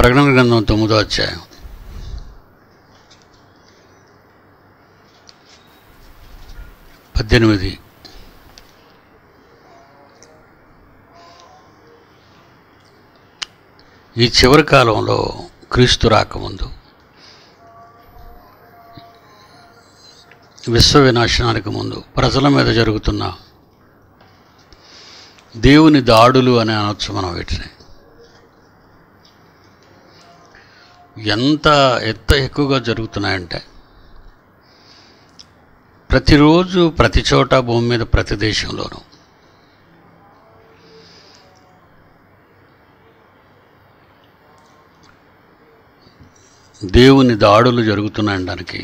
ప్రకటన గ్రంథం తొమ్మిదో అధ్యాయం పద్దెనిమిది ఈ చివరి కాలంలో క్రీస్తు రాకముందు విశ్వ వినాశనానికి ముందు ప్రజల మీద జరుగుతున్న దేవుని దాడులు అని అనొచ్చు మనం వీటిని ఎంత ఎంత ఎక్కువగా జరుగుతున్నాయంటే ప్రతిరోజు ప్రతి చోట భూమి మీద ప్రతి దేశంలోనూ దేవుని దాడులు జరుగుతున్నాయడానికి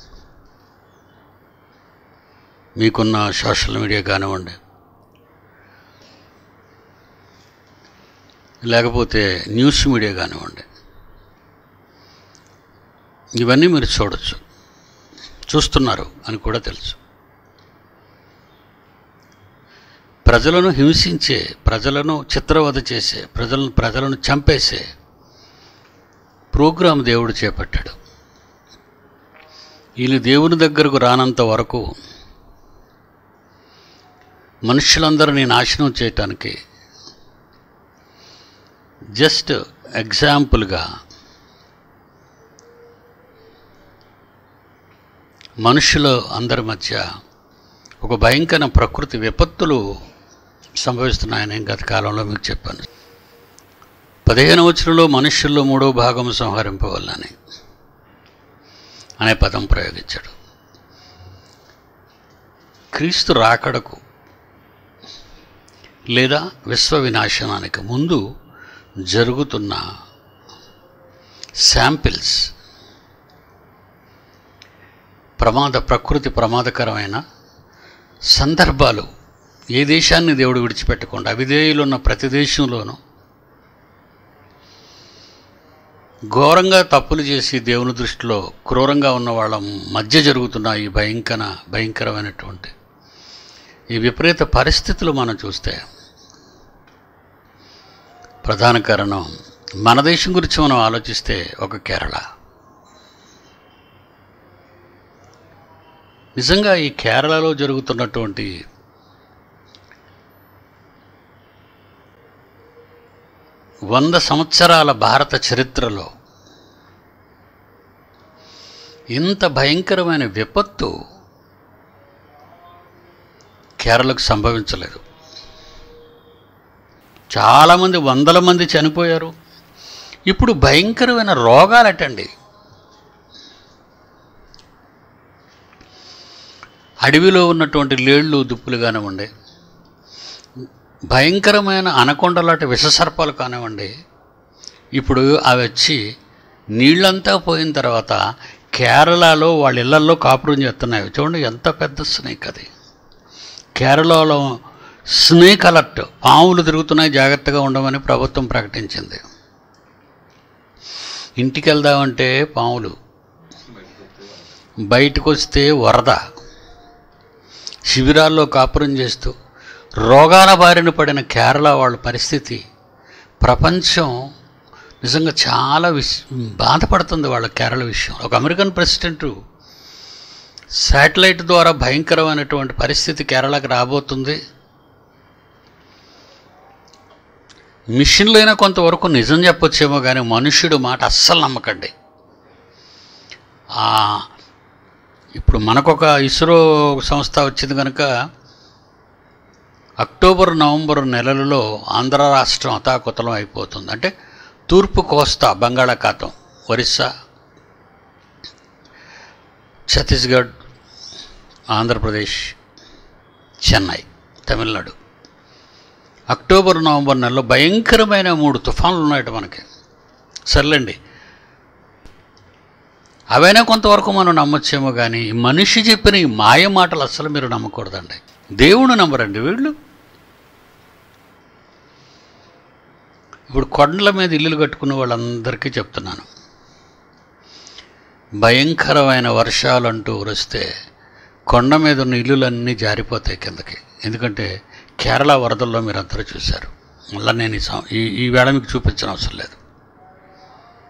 మీకున్న సోషల్ మీడియా కానివ్వండి లేకపోతే న్యూస్ మీడియా కానివ్వండి ఇవన్నీ మీరు చూడొచ్చు చూస్తున్నారు అని కూడా తెలుసు ప్రజలను హింసించే ప్రజలను చిత్రవద చేసే ప్రజలను ప్రజలను చంపేసే ప్రోగ్రాం దేవుడు చేపట్టాడు వీళ్ళు దేవుని దగ్గరకు రానంత వరకు మనుషులందరినీ నాశనం చేయటానికి జస్ట్ ఎగ్జాంపుల్గా మనుషుల అందరి మధ్య ఒక భయంకర ప్రకృతి విపత్తులు సంభవిస్తున్నాయని గత కాలంలో మీకు చెప్పాను పదిహేను వచనంలో మనుషుల్లో మూడో భాగం సంహరింపవల్లని అనే పదం ప్రయోగించాడు క్రీస్తు రాకడకు లేదా విశ్వ వినాశనానికి ముందు జరుగుతున్న శాంపిల్స్ ప్రమాద ప్రకృతి ప్రమాదకరమైన సందర్భాలు ఏ దేశాన్ని దేవుడు విడిచిపెట్టకుండా అవిధేయులు ఉన్న ప్రతి దేశంలోనూ ఘోరంగా తప్పులు చేసి దేవుని దృష్టిలో క్రూరంగా ఉన్న వాళ్ళ మధ్య జరుగుతున్న ఈ భయంకర భయంకరమైనటువంటి ఈ విపరీత పరిస్థితులు మనం చూస్తే ప్రధాన కారణం మన దేశం గురించి మనం ఆలోచిస్తే ఒక కేరళ నిజంగా ఈ కేరళలో జరుగుతున్నటువంటి వంద సంవత్సరాల భారత చరిత్రలో ఇంత భయంకరమైన విపత్తు కేరళకు సంభవించలేదు చాలామంది వందల మంది చనిపోయారు ఇప్పుడు భయంకరమైన రోగాలటండి అడవిలో ఉన్నటువంటి లేళ్ళు దుప్పులు కానివ్వండి భయంకరమైన అనకొండలాంటి విషసర్పాలు కానివ్వండి ఇప్పుడు అవి వచ్చి నీళ్ళంతా పోయిన తర్వాత కేరళలో వాళ్ళ ఇళ్లల్లో కాపురం చేస్తున్నాయి చూడండి ఎంత పెద్ద స్నేక్ అది కేరళలో స్నేక్ అలర్ట్ పాములు తిరుగుతున్నాయి జాగ్రత్తగా ఉండమని ప్రభుత్వం ప్రకటించింది ఇంటికి వెళ్దామంటే పాములు బయటకు వస్తే వరద శిబిరాల్లో కాపురం చేస్తూ రోగాల బారిన పడిన కేరళ వాళ్ళ పరిస్థితి ప్రపంచం నిజంగా చాలా విష్ బాధపడుతుంది వాళ్ళ కేరళ విషయం ఒక అమెరికన్ ప్రెసిడెంట్ శాటిలైట్ ద్వారా భయంకరమైనటువంటి పరిస్థితి కేరళకు రాబోతుంది మిషన్లైనా కొంతవరకు నిజం చెప్పొచ్చేమో కానీ మనుష్యుడు మాట అస్సలు నమ్మకండి ఇప్పుడు మనకొక ఇస్రో సంస్థ వచ్చింది కనుక అక్టోబర్ నవంబర్ నెలలలో ఆంధ్ర రాష్ట్రం అతాకుతలం అయిపోతుంది అంటే తూర్పు కోస్తా బంగాళాఖాతం ఒరిస్సా ఛత్తీస్గఢ్ ఆంధ్రప్రదేశ్ చెన్నై తమిళనాడు అక్టోబర్ నవంబర్ నెలలో భయంకరమైన మూడు తుఫాన్లు ఉన్నాయట మనకి సర్లేండి అవైనా కొంతవరకు మనం నమ్మొచ్చేమో కానీ ఈ మనిషి చెప్పిన ఈ మాయ మాటలు అస్సలు మీరు నమ్మకూడదండి దేవుడు నమ్మరండి వీళ్ళు ఇప్పుడు కొండల మీద ఇల్లులు కట్టుకున్న వాళ్ళందరికీ చెప్తున్నాను భయంకరమైన వర్షాలు అంటూ వస్తే కొండ మీద ఉన్న ఇల్లులన్నీ జారిపోతాయి కిందకి ఎందుకంటే కేరళ వరదల్లో మీరు అందరూ చూశారు మళ్ళీ నేను ఈ సం- ఈ ఈ వేళ మీకు చూపించిన అవసరం లేదు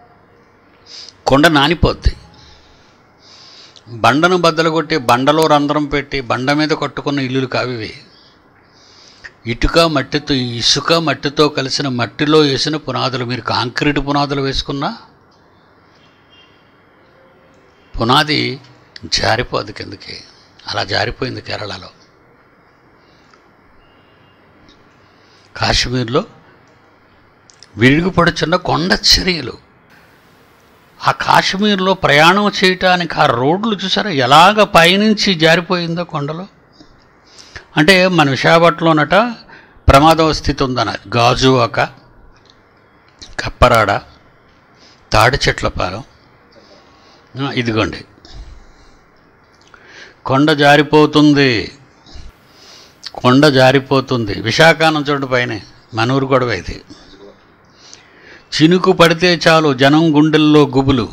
కొండ నానిపోద్ది బండను బద్దలు కొట్టి బండలో రంధ్రం పెట్టి బండ మీద కట్టుకున్న ఇల్లులు కావివి ఇటుక మట్టితో ఇసుక మట్టితో కలిసిన మట్టిలో వేసిన పునాదులు మీరు కాంక్రీట్ పునాదులు వేసుకున్నా పునాది జారిపోదు కిందకి అలా జారిపోయింది కేరళలో కాశ్మీర్లో విరిగిపడుచున్న కొండ చర్యలు ఆ కాశ్మీర్లో ప్రయాణం చేయటానికి ఆ రోడ్లు చూసారా ఎలాగ పైనుంచి జారిపోయిందో కొండలో అంటే మన విశాఖపట్నంలోనట ప్రమాదం స్థితి ఉందన్న గాజువాక కప్పరాడ తాడి చెట్లపాలెం ఆ, ఇదిగోండి కొండ జారిపోతుంది కొండ జారిపోతుంది విశాఖానం చూడండి పైన మనూరు గొడవ ఇది చినుకు పడితే చాలు జనం గుండెల్లో గుబులు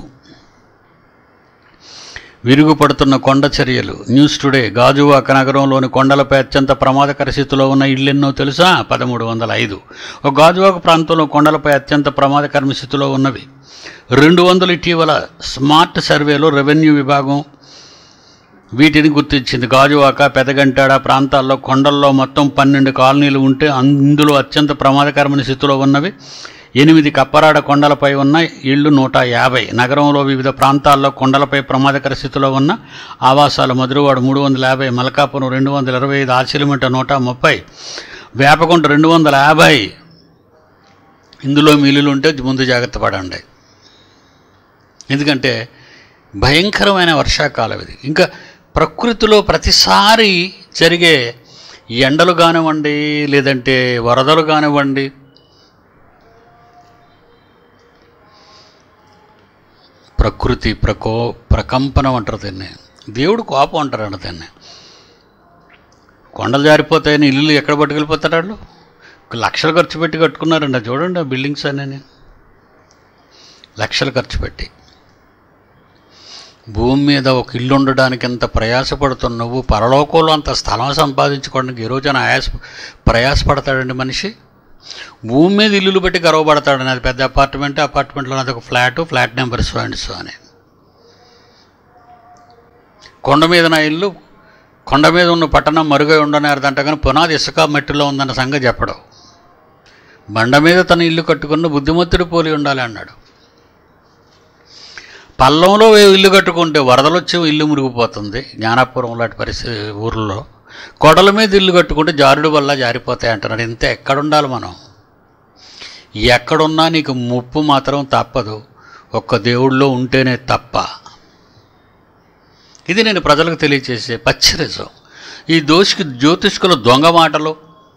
విరుగుపడుతున్న కొండ చర్యలు న్యూస్ టుడే గాజువాక నగరంలోని కొండలపై అత్యంత ప్రమాదకర స్థితిలో ఉన్న ఇళ్ళెన్నో తెలుసా పదమూడు వందల ఐదు ఒక గాజువాక ప్రాంతంలో కొండలపై అత్యంత ప్రమాదకర స్థితిలో ఉన్నవి రెండు వందలు ఇటీవల స్మార్ట్ సర్వేలో రెవెన్యూ విభాగం వీటిని గుర్తించింది గాజువాక పెదగంటాడ ప్రాంతాల్లో కొండల్లో మొత్తం పన్నెండు కాలనీలు ఉంటే అందులో అత్యంత ప్రమాదకరమైన స్థితిలో ఉన్నవి ఎనిమిది కప్పరాడ కొండలపై ఉన్న ఇళ్ళు నూట యాభై నగరంలో వివిధ ప్రాంతాల్లో కొండలపై ప్రమాదకర స్థితిలో ఉన్న ఆవాసాలు మధురవాడ మూడు వందల యాభై మలకాపురం రెండు వందల ఇరవై ఐదు ఆచిలిమిట నూట ముప్పై వేపకుంట రెండు వందల యాభై ఇందులో మిల్లులు ఉంటే ముందు జాగ్రత్త పడండి ఎందుకంటే భయంకరమైన వర్షాకాలం ఇది ఇంకా ప్రకృతిలో ప్రతిసారి జరిగే ఎండలు కానివ్వండి లేదంటే వరదలు కానివ్వండి ప్రకృతి ప్రకో ప్రకంపనం అంటారు దీన్ని దేవుడు కోపం అంటారంట దీన్ని కొండలు జారిపోతాయని ఇల్లు ఎక్కడ పట్టుకెళ్ళిపోతారు వాళ్ళు లక్షలు ఖర్చు పెట్టి కట్టుకున్నారండి అది చూడండి ఆ బిల్డింగ్స్ అన్నీ లక్షలు ఖర్చు పెట్టి భూమి మీద ఒక ఇల్లు ఉండడానికి ఎంత ప్రయాసపడుతున్నావు పరలోకంలో అంత స్థలం సంపాదించుకోవడానికి ఈ రోజున ఆయాస ప్రయాసపడతాడండి మనిషి భూమి మీద ఇల్లులు పెట్టి గర్వపడతాడని అది పెద్ద అపార్ట్మెంట్ అపార్ట్మెంట్లో అది ఒక flat flat number so and so అని కొండ మీద నా ఇల్లు కొండ మీద ఉన్న పట్టణం మరుగై ఉండనేరదంట కానీ పునాది ఇసుక మట్టిలో ఉందన్న సంగతి చెప్పడం బండ మీద తన ఇల్లు కట్టుకున్న బుద్ధిమంతుడు పోలి ఉండాలి అన్నాడు పల్లంలో ఇల్లు కట్టుకుంటే వరదలు వచ్చి ఇల్లు మురిగిపోతుంది జ్ఞానాపురం లాంటి పరిస్థితి ఊర్లో కొడల మీద ఇల్లు కట్టుకుంటే జారుడు వల్ల జారిపోతాయి అంటున్నాడు ఇంత ఎక్కడుండాలి మనం ఎక్కడున్నా నీకు ముప్పు మాత్రం తప్పదు ఒక్క దేవుళ్ళో ఉంటేనే తప్ప ఇది నేను ప్రజలకు తెలియచేసే పచ్చిరిజం ఈ దోషికి జ్యోతిష్కుల దొంగ మాటలు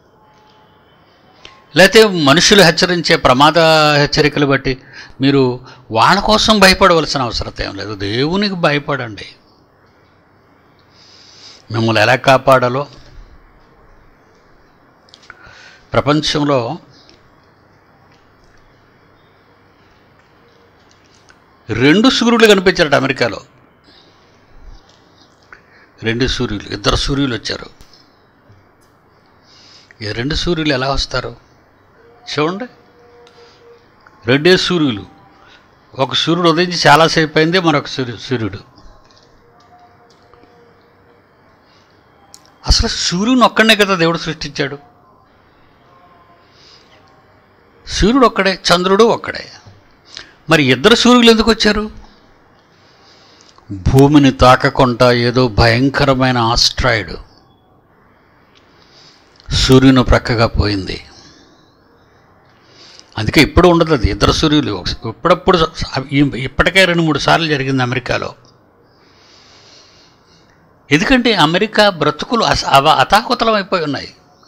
లేకపోతే మనుషులు హెచ్చరించే ప్రమాద హెచ్చరికలు బట్టి మీరు వాళ్ళ కోసం భయపడవలసిన అవసరం ఏం లేదు దేవునికి భయపడండి మిమ్మల్ని ఎలా కాపాడాలో ప్రపంచంలో రెండు సూర్యులు కనిపించారట అమెరికాలో రెండు సూర్యులు ఇద్దరు సూర్యులు వచ్చారు ఈ రెండు సూర్యులు ఎలా వస్తారు చూడండి రెండే సూర్యులు ఒక సూర్యుడు ఉదయించి చాలాసేపు అయింది మరొక సూర్యు సూర్యుడు అసలు సూర్యుని ఒక్కడనే కదా దేవుడు సృష్టించాడు సూర్యుడు ఒక్కడే చంద్రుడు ఒక్కడే మరి ఇద్దరు సూర్యులు ఎందుకు వచ్చారు భూమిని తాకకుండా ఏదో భయంకరమైన ఆస్ట్రాయిడ్ సూర్యుని ప్రక్కగా పోయింది అందుకే ఇప్పుడు ఉండదు అది ఇద్దరు సూర్యులు ఒక- ఇప్పుడప్పుడు ఈ- ఇప్పటికే రెండు మూడు సార్లు జరిగింది అమెరికాలో ఎందుకంటే అమెరికా బ్రతుకులు అస అవ అతాకుతలం అయిపోయి ఉన్నాయి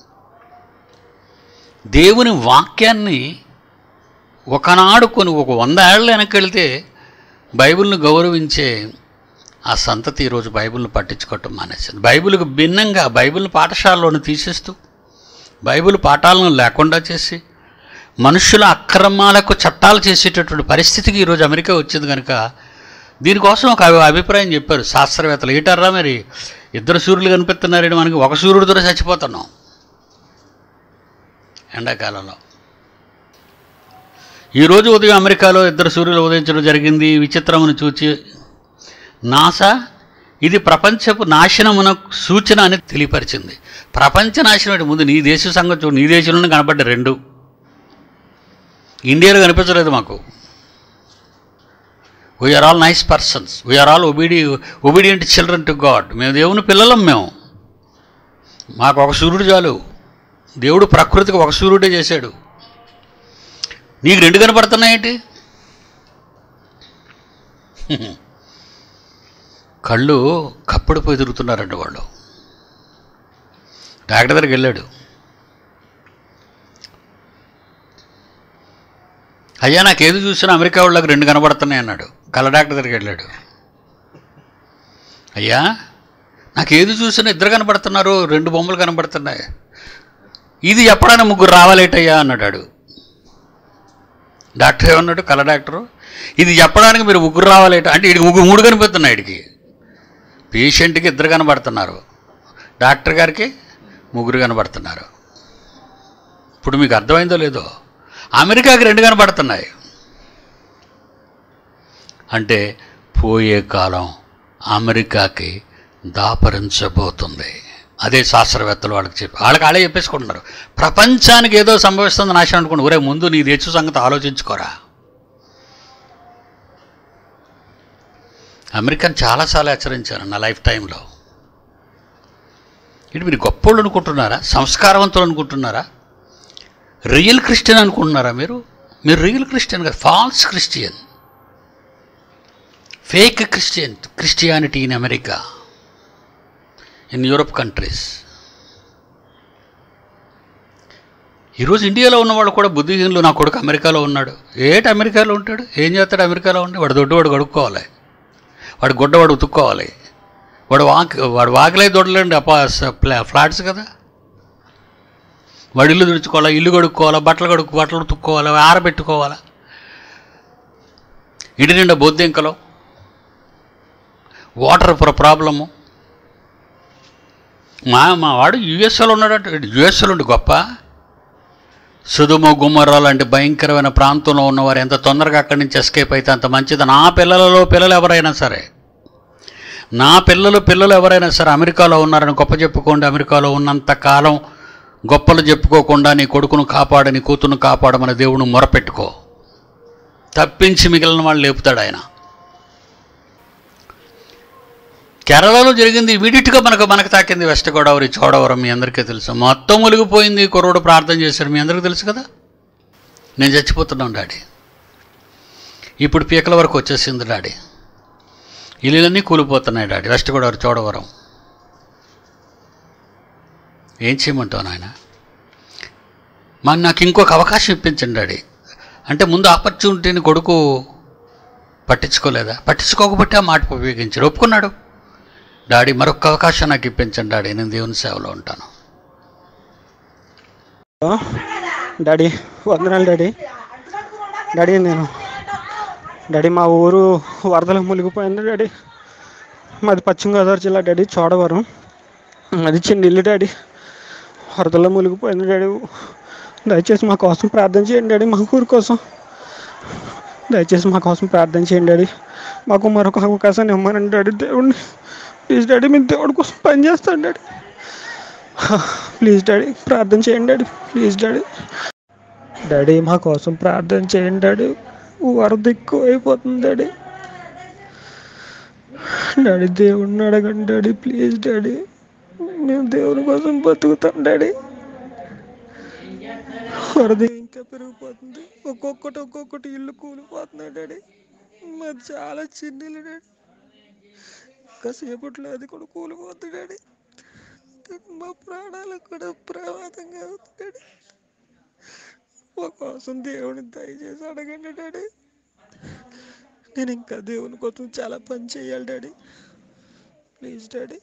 దేవుని వాక్యాన్ని ఒకనాడు కొన్ని ఒక వంద ఏళ్ళ వెనక్కి వెళితే బైబిల్ని గౌరవించే ఆ సంతతి ఈరోజు బైబిల్ని పట్టించుకోవటం మానేసింది బైబిల్కి భిన్నంగా బైబిల్ పాఠశాలలోని తీసేస్తూ బైబిల్ పాఠాలను లేకుండా చేసి మనుషుల అక్రమాలకు చట్టాలు చేసేటటువంటి పరిస్థితికి ఈరోజు అమెరికా వచ్చింది కనుక దీనికోసం ఒక అభి- అభిప్రాయం చెప్పారు శాస్త్రవేత్తలు ఏటారా మరి ఇద్దరు సూర్యులు కనిపిస్తున్నారని మనకి ఒక సూర్యుడితో చచ్చిపోతున్నాం ఎండాకాలంలో ఈరోజు ఉదయం అమెరికాలో ఇద్దరు సూర్యులు ఉదయించడం జరిగింది ఈ విచిత్రమును చూచి నాసా ఇది ప్రపంచపు నాశనమున సూచన అని తెలియపరిచింది ప్రపంచ నాశనం అంటే ముందు నీ దేశ సంగతి చూడు నీ దేశంలోనే కనపడ్డ రెండు ఇండియాలో కనిపించలేదు మాకు we are all nice persons we are all obedi obedient children to God మేము దేవుని పిల్లలం మేము మాకు ఒక సూర్యుడు చాలు దేవుడు ప్రకృతికి ఒక సూర్యుడే చేశాడు నీకు రెండు కనపడుతున్నాయేంటి కళ్ళు కప్పడిపోయి తిరుగుతున్నారంట వాళ్ళు డాక్టర్ దగ్గరికి వెళ్ళాడు అయ్యా నాకేది చూసినా అమెరికా వాళ్ళకి రెండు కనబడుతున్నాయి అన్నాడు కళ్ళ డాక్టర్ దగ్గరికి వెళ్ళాడు అయ్యా నాకేది చూసినా ఇద్దరు కనబడుతున్నారు రెండు బొమ్మలు కనబడుతున్నాయి ఇది చెప్పడానికి ముగ్గురు రావాలేటయ్యా అన్నాడు డాక్టర్ ఏమన్నాడు కళ్ళ డాక్టరు ఇది చెప్పడానికి మీరు ముగ్గురు రావాలేట అంటే ఇడికి ముగ్గురు మూడు కనిపిస్తున్నాయి ఇడికి పేషెంట్కి ఇద్దరు కనబడుతున్నారు డాక్టర్ గారికి ముగ్గురు కనబడుతున్నారు ఇప్పుడు మీకు అర్థమైందో లేదో అమెరికాకి రెండు కనబడుతున్నాయి అంటే పోయే కాలం అమెరికాకి దాపరించబోతుంది అదే శాస్త్రవేత్తలు వాళ్ళకి చెప్పి వాళ్ళకి వాళ్ళే చెప్పేసుకుంటున్నారు ప్రపంచానికి ఏదో సంభవిస్తుంది నాశనం అనుకోండి ఒరే ముందు నీ దేశ సంగతి ఆలోచించుకోరా అమెరికాని చాలాసార్లు హెచ్చరించాను నా లైఫ్ టైంలో ఇటు మీరు గొప్పోళ్ళు అనుకుంటున్నారా సంస్కారవంతులు అనుకుంటున్నారా రియల్ క్రిస్టియన్ అనుకుంటున్నారా మీరు మీరు రియల్ క్రిస్టియన్ కాదు false Christian fake Christian Christianity in America in Europe countries ఈరోజు ఇండియాలో ఉన్నవాడు కూడా బుద్ధిహీనులు నా కొడుకు అమెరికాలో ఉన్నాడు ఏటి అమెరికాలో ఉంటాడు ఏం చేస్తాడు అమెరికాలో ఉండి వాడు దొడ్డు వాడు కడుక్కోవాలి వాడు గుడ్డ వాడు ఉతుక్కోవాలి వాడు వాక్ వాడు వాకిలే దొడలేండి అపా ఫ్లాట్స్ కదా వాడు ఇల్లు తుడుచుకోవాలా ఇల్లు కడుక్కోవాలా బట్టలు కడుక్కు బట్టలు ఉతుక్కోవాలా ఆరబెట్టుకోవాలా ఇంటి నిండా బొద్దింకలు వాటర్ ప్ర ప్రాబ్లము మా మా వాడు యుఎస్ఏలో ఉన్నాడంట యుఎస్ఏలో ఉండి గొప్ప సుదుమ గుమ్మర లాంటి భయంకరమైన ప్రాంతంలో ఉన్నవారు ఎంత తొందరగా అక్కడి నుంచి ఎస్కేప్ అయితే అంత మంచిది నా పిల్లలలో పిల్లలు ఎవరైనా సరే నా పిల్లలు పిల్లలు ఎవరైనా సరే అమెరికాలో ఉన్నారని గొప్ప చెప్పుకోండి అమెరికాలో ఉన్నంత కాలం గొప్పలు చెప్పుకోకుండా నీ కొడుకును కాపాడు నీ కూతురును కాపాడమని దేవుడు మొరపెట్టుకో తప్పించి మిగిలిన వాళ్ళు లేపుతాడు ఆయన కేరళలో జరిగింది ఇమీడియట్గా మనకు మనకు తాకింది వెస్ట్ గోదావరి చోడవరం మీ అందరికీ తెలుసు మొత్తం మునిగిపోయింది కుర్రోడు ప్రార్థన చేశాడు మీ అందరికీ తెలుసు కదా నేను చచ్చిపోతున్నాను డాడీ ఇప్పుడు పీకల వరకు వచ్చేసింది డాడీ ఇల్లులన్నీ కూలిపోతున్నాయి డాడీ వెస్ట్ గోదావరి చోడవరం ఏం చేయమంటావు నాయన మరి నాకు ఇంకొక అవకాశం ఇప్పించండి డాడీ అంటే ముందు ఆపర్చునిటీని కొడుకు పట్టించుకోలేదా పట్టించుకోకపోతే ఆ మాట ఉపయోగించాడు ఒప్పుకున్నాడు డాడీ మరొక అవకాశం నాకు ఇప్పించండి డాడీ నేను దేవుని సేవలో ఉంటాను డాడీ వందనాలు డాడీ డాడీ నేను డాడీ మా ఊరు వరదలు మునిగిపోయింది డాడీ మాది పశ్చిమ గోదావరి జిల్లా డాడీ చోడవరం అది చిన్న ఇల్లు డాడీ వరదల్లో మునిగిపోయింది డాడీ దయచేసి మా కోసం ప్రార్థన చేయండి డాడీ మా ఊరి కోసం దయచేసి మా కోసం ప్రార్థన చేయండి డాడీ మాకు మరొక అవకాశాన్ని ఇవ్వమనండి డాడీ దేవుడిని ప్లీజ్ డాడీ మీరు దేవుడి కోసం పని చేస్తాను డాడీ ప్లీజ్ డాడీ ప్రార్థన చేయండి డాడీ ప్లీజ్ డాడీ డాడీ మా కోసం ప్రార్థన చేయండి డాడీ వరద ఎక్కువ అయిపోతుంది డాడీ డాడీ దేవుడిని అడగండి డాడీ ప్లీజ్ డాడీ మేము దేవుని కోసం బతుకుతాం డాడీ వరద ఇంకా పెరిగిపోతుంది ఒక్కొక్కటి ఒక్కొక్కటి ఇల్లు కూలిపోతున్నాయి డాడీ మాది చాలా చిన్న ఇల్లు డాడీ కాసేపట్లో అది కూడా కూలిపోతుంది డాడీ మా ప్రాణాలకు కూడా ప్రమాదంగా అవుతుంది డాడీ మా కోసం దేవుని దయచేసి అడగండి డాడీ నేను ఇంకా దేవుని కోసం చాలా పని చేయాలి డాడీ ప్లీజ్ డాడీ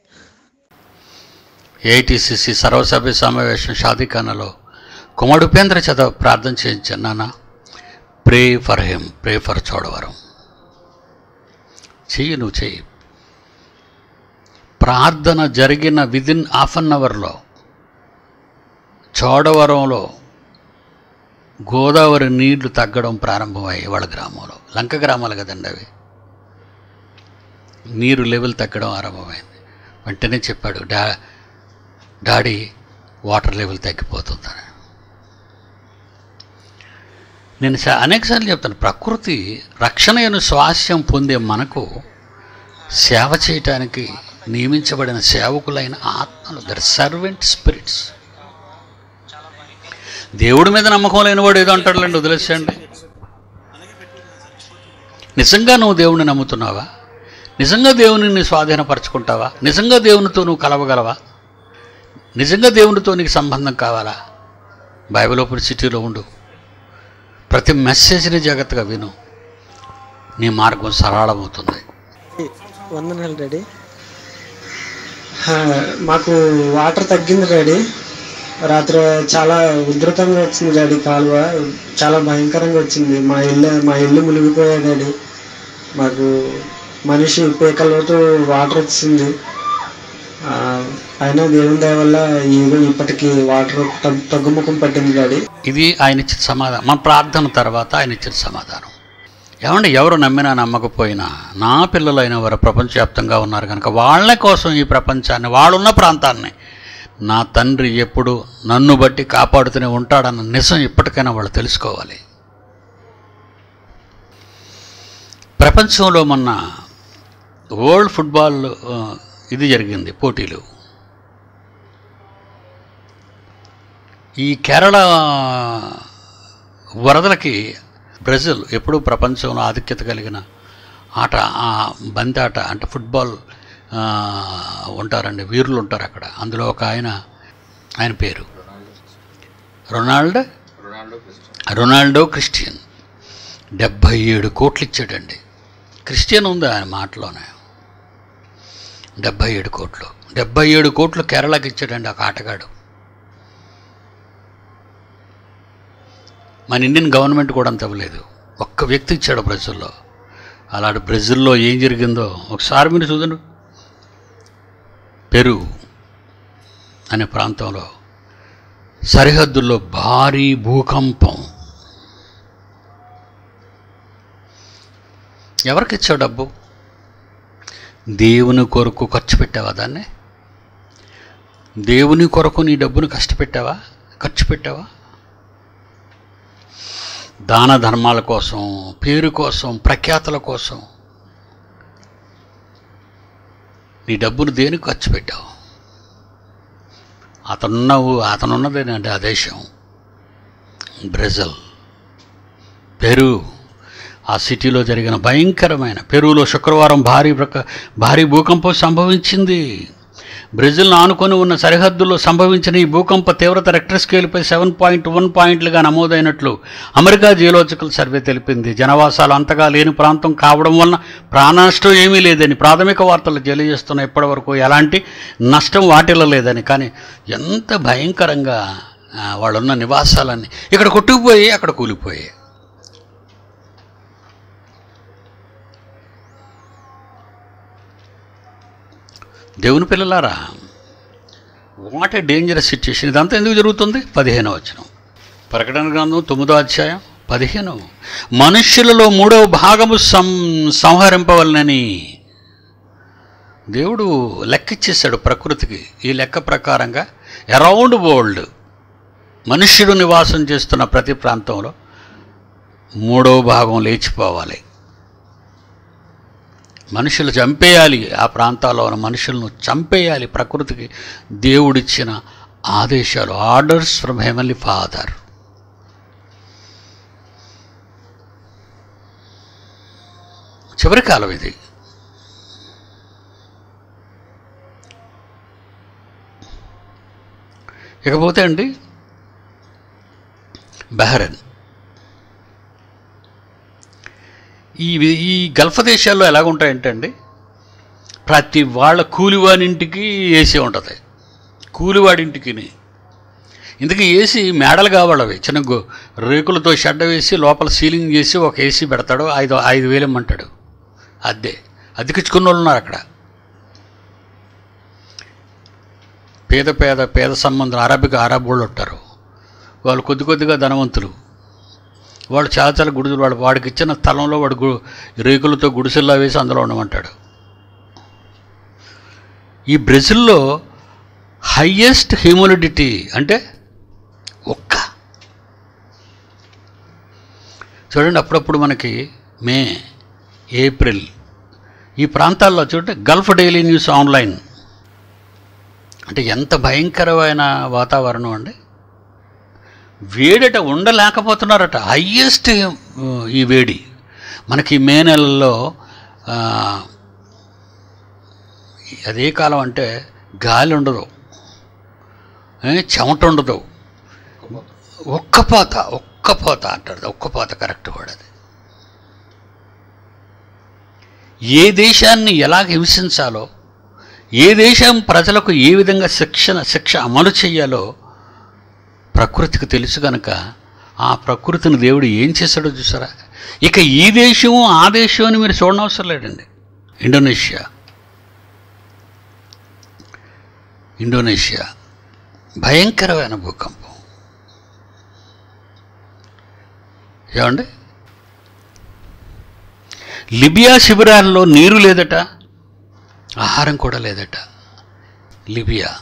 ఏఐటిసిసి సర్వసభ్య సమావేశం షాదీఖానాలో కుమారుడు ఉపేంద్ర చేత ప్రార్థన చేయించాను నాన్న pray for him pray for Chodavaram చెయ్యి నువ్వు చెయ్యి ప్రార్థన జరిగిన విదిన్ హాఫ్ అన్ అవర్లో చోడవరంలో గోదావరి నీళ్లు తగ్గడం ప్రారంభమయ్యాయి వాళ్ళ గ్రామంలో లంక గ్రామాలు కదండి అవి నీరు లెవెల్ తగ్గడం ఆరంభమైంది వెంటనే చెప్పాడు డా డాడీ వాటర్ లెవెల్ తగ్గిపోతుందని నేను స- అనేకసార్లు చెప్తాను ప్రకృతి రక్షణను స్వాస్యం పొందే మనకు సేవ చేయటానికి నియమించబడిన సేవకులైన ఆత్మలు దర్ సర్వెంట్ స్పిరిట్స్ దేవుడి మీద నమ్మకం లేనివాడు ఏదో అంటాడులేండి వదిలేసేయండి నిజంగా నువ్వు దేవుని నమ్ముతున్నావా నిజంగా దేవుని నీ స్వాధీనపరచుకుంటావా నిజంగా దేవునితో నువ్వు కలవగలవా నిజంగా దేవునితో నీకు సంబంధం కావాలా బైబిల్ ఓపెన్ సిటీలో ఉండు ప్రతి మెసేజ్ని జాగ్రత్తగా విను నీ మార్గం సరళమవుతుంది వందనాలు డాడీ ఆ, మాకు వాటర్ తగ్గింది డాడీ రాత్రి చాలా ఉధృతంగా వచ్చింది డాడీ కాలువ చాలా భయంకరంగా వచ్చింది మా ఇల్లు మా ఇల్లు మునిగిపోయాయి డాడీ మాకు మనిషి పీకలోతు వాటర్ వచ్చింది ఆ, అయినా దేవుని దయ వల్ల ఏదో ఇప్పటికి వాటర్ తగ్గు తగ్గుముఖం పట్టింది డాడీ ఇది ఆయన ఇచ్చిన సమాధానం మన ప్రార్థన తర్వాత ఆయన ఇచ్చిన సమాధానం ఏమంటే ఎవరు నమ్మినా నమ్మకపోయినా నా పిల్లలైన వారు ప్రపంచవ్యాప్తంగా ఉన్నారు కనుక వాళ్ళ కోసం ఈ ప్రపంచాన్ని వాళ్ళున్న ప్రాంతాన్ని నా తండ్రి ఎప్పుడు నన్ను బట్టి కాపాడుతూనే ఉంటాడన్న నిజం ఇప్పటికైనా వాళ్ళు తెలుసుకోవాలి ప్రపంచంలో మొన్న వరల్డ్ ఫుట్బాల్ ఆ, ఇది జరిగింది పోటీలు ఈ కేరళ వరదలకి బ్రెజిల్ ఎప్పుడూ ప్రపంచంలో ఆధిక్యత కలిగిన ఆట ఆ బంతి ఆట అంటే ఫుట్బాల్ ఆ, ఉంటారండి వీరులు ఉంటారు అక్కడ అందులో ఒక ఆయన ఆయన పేరు రొనాల్డ్ రొనాల్డో క్రిస్టియన్ డెబ్భై ఏడు కోట్లు ఇచ్చాడండి క్రిస్టియన్ ఉంది ఆయన మాటలోనే డెబ్భై ఏడు కోట్లు డెబ్భై ఏడు కోట్లు కేరళకి ఇచ్చాడండి ఒక ఆటగాడు మన ఇండియన్ గవర్నమెంట్ కూడా అంత ఇవ్వలేదు ఒక్క వ్యక్తి ఇచ్చాడు బ్రెజిల్లో అలాంటి బ్రెజిల్లో ఏం జరిగిందో ఒకసారి మీరు చూడండి పెరు అనే ప్రాంతంలో సరిహద్దుల్లో భారీ భూకంపం ఎవరికి ఇచ్చావు డబ్బు దేవుని కొరకు ఖర్చు పెట్టావా దాన్ని దేవుని కొరకు నీ డబ్బును కష్టపెట్టావా ఖర్చు పెట్టావా దాన ధర్మాల కోసం పేరు కోసం ప్రఖ్యాతల కోసం నీ డబ్బును దేనికి ఖర్చు పెట్టావు అతనున్న ఊ- అతనున్నదేనండి ఆ దేశం బ్రెజిల్ పెరు ఆ సిటీలో జరిగిన భయంకరమైన పెరులో శుక్రవారం భారీ ప్రక భారీ భూకంపం సంభవించింది బ్రెజిల్ను ఆనుకొని ఉన్న సరిహద్దుల్లో సంభవించిన ఈ భూకంప తీవ్రత రెక్టర్ స్కేల్పై సెవెన్ పాయింట్ వన్ పాయింట్లుగా నమోదైనట్లు అమెరికా జియోలాజికల్ సర్వే తెలిపింది జనవాసాలు అంతగా లేని ప్రాంతం కావడం వలన ప్రాణనష్టం ఏమీ లేదని ప్రాథమిక వార్తలు తెలియజేస్తున్న ఇప్పటివరకు ఎలాంటి నష్టం వాటిల్లో లేదని కానీ ఎంత భయంకరంగా ఆ, వాళ్ళున్న నివాసాలన్నీ ఇక్కడ కొట్టుకుపోయి అక్కడ కూలిపోయాయి దేవుని పిల్లలారా వాట్ ఏ డేంజరస్ సిచ్యుయేషన్ ఇదంతా ఎందుకు జరుగుతుంది పదిహేను వచనం ప్రకటన గ్రంథం తొమ్మిదో అధ్యాయం పదిహేను మనుష్యులలో మూడవ భాగము సం సంహరింపవలనని దేవుడు లెక్కిచ్చేశాడు ప్రకృతికి ఈ లెక్క ప్రకారంగా అరౌండ్ వరల్డ్ మనుష్యుడు నివాసం చేస్తున్న ప్రతి ప్రాంతంలో మూడవ భాగం లేచిపోవాలి మనుషులు చంపేయాలి ఆ ప్రాంతాల్లో ఉన్న మనుషులను చంపేయాలి ప్రకృతికి దేవుడిచ్చిన ఆదేశాలు ఆర్డర్స్ ఫ్రమ్ హెవెన్లీ ఫాదర్ చివరి కాలం ఇది ఇకపోతే అండి బహ్రెన్ ఈ ఈ గల్ఫ్ దేశాల్లో ఎలాగుంటాయంటే అండి ప్రతి వాళ్ళ కూలివాడింటికి ఏసీ ఉంటుంది కూలివాడింటికి ఇందుకే ఏసీ మేడలు కావాలవి చిన్న గో- రేకులతో షెడ్ వేసి లోపల సీలింగ్ చేసి ఒక ఏసీ పెడతాడు ఐదు ఐదు వేలు ఇమ్మంటాడు అద్దె అద్దెకిచ్చుకున్న వాళ్ళు ఉన్నారు అక్కడ పేద పేద పేద సంబంధం అరబిక్ అరబ్ వాళ్ళు ఉంటారు వాళ్ళు కొద్ది కొద్దిగా ధనవంతులు వాడు చాలా చాలా గుడిసెలు వాడు వాడికి ఇచ్చిన స్థలంలో వాడు గు రేకులతో గుడిసెల్లో వేసి అందులో ఉండమంటాడు ఈ బ్రెజిల్లో హయ్యెస్ట్ హ్యూమిడిటీ అంటే ఒక్క చూడండి అప్పుడప్పుడు మనకి మే ఏప్రిల్ ఈ ప్రాంతాల్లో చూడండి గల్ఫ్ డైలీ న్యూస్ ఆన్లైన్ అంటే ఎంత భయంకరమైన వాతావరణం అండి వేడట ఉండలేకపోతున్నారట హయ్యెస్ట్ ఈ వేడి మనకి మే నెలలో ఆ, అదే కాలం అంటే గాలి ఉండదు ఏ, చెమట ఉండదు ఒక్కపోత ఒక్కపోత అంటారు ఒక్కపోత కరెక్ట్ కూడా అది ఏ దేశాన్ని ఎలా హింసించాలో ఏ దేశం ప్రజలకు ఏ విధంగా శిక్షణ శిక్ష అమలు చేయాలో ప్రకృతికి తెలుసు కనుక ఆ ప్రకృతిని దేవుడు ఏం చేశాడో చూసారా ఇక ఈ దేశము ఆ దేశం అని మీరు చూడనవసరం లేదండి ఇండోనేషియా ఇండోనేషియా భయంకరమైన భూకంపం ఏమండి లిబియా శిబిరాల్లో నీరు లేదట ఆహారం కూడా లేదట లిబియా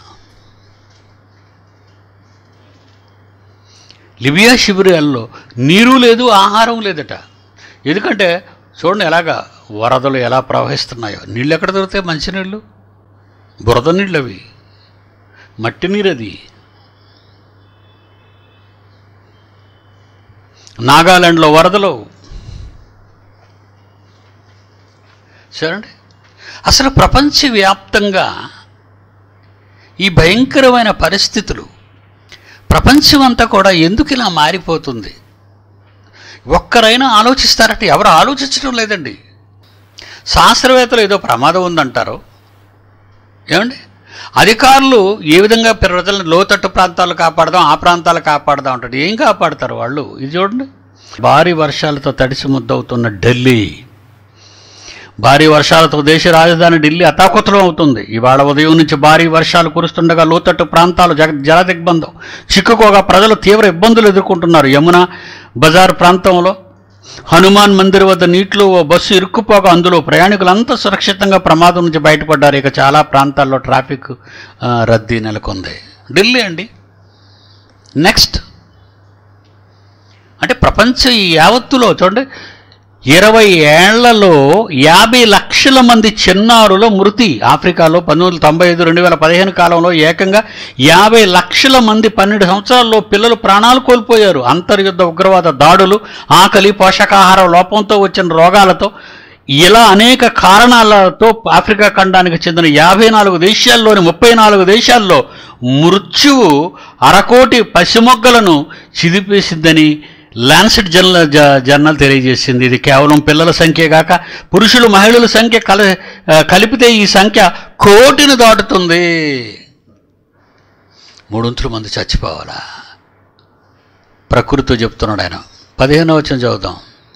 లిబియా శిబిరాల్లో నీరు లేదు ఆహారం లేదట ఎందుకంటే చూడండి ఎలాగా వరదలు ఎలా ప్రవహిస్తున్నాయో నీళ్ళు ఎక్కడ దొరుకుతాయి మంచినీళ్ళు బురద నీళ్ళు అవి మట్టి నీరు అది నాగాలాండ్లో వరదలు చూడండి అసలు ప్రపంచవ్యాప్తంగా ఈ భయంకరమైన పరిస్థితులు ప్రపంచం అంతా కూడా ఎందుకు ఇలా మారిపోతుంది ఒక్కరైనా ఆలోచిస్తారట ఎవరు ఆలోచించడం లేదండి శాస్త్రవేత్తలు ఏదో ప్రమాదం ఉందంటారు ఏమండి అధికారులు ఏ విధంగా ప్రజలను లోతట్టు ప్రాంతాలు కాపాడదాం ఆ ప్రాంతాలు కాపాడదాం అంటాడు ఏం కాపాడతారు వాళ్ళు ఇది చూడండి భారీ వర్షాలతో తడిసి ముద్దవుతున్న ఢిల్లీ భారీ వర్షాలతో దేశ రాజధాని ఢిల్లీ అతాకుతలం అవుతుంది ఇవాళ ఉదయం నుంచి భారీ వర్షాలు కురుస్తుండగా లోతట్టు ప్రాంతాలు జగ జల దిగ్బంధం చిక్కుకోగా ప్రజలు తీవ్ర ఇబ్బందులు ఎదుర్కొంటున్నారు యమున బజార్ ప్రాంతంలో హనుమాన్ మందిర్ వద్ద నీటిలో ఓ బస్సు ఇరుక్కుపోగా అందులో ప్రయాణికులంతా సురక్షితంగా ప్రమాదం నుంచి బయటపడ్డారు ఇక చాలా ప్రాంతాల్లో ట్రాఫిక్ ఆ, రద్దీ నెలకొంది ఢిల్లీ అండి నెక్స్ట్ అంటే ప్రపంచ ఈ యావత్తులో చూడండి ఇరవై ఏళ్లలో యాభై లక్షల మంది చిన్నారుల మృతి ఆఫ్రికాలో పంతొమ్మిది వందల తొంభై ఐదు రెండు వేల పదిహేను కాలంలో ఏకంగా యాభై లక్షల మంది పన్నెండు సంవత్సరాల్లో పిల్లలు ప్రాణాలు కోల్పోయారు అంతర్యుద్ధ ఉగ్రవాద దాడులు ఆకలి పోషకాహార లోపంతో వచ్చిన రోగాలతో ఇలా అనేక కారణాలతో ఆఫ్రికా ఖండానికి చెందిన యాభై నాలుగు దేశాల్లోని ముప్పై నాలుగు దేశాల్లో మృత్యువు అరకోటి పసిమొగ్గలను చిదిపేసిందని లాన్సెట్ జర్నల్ జ- జర్నల్ తెలియజేసింది ఇది కేవలం పిల్లల సంఖ్య కాక పురుషులు మహిళల సంఖ్య కల ఆ, కలిపితే ఈ సంఖ్య కోటిని దాటుతుంది మూడొంతుల మంది చచ్చిపోవాలా ప్రకృతితో చెప్తున్నాడు ఆయన పదిహేనో వచ్చిన చదువుదాం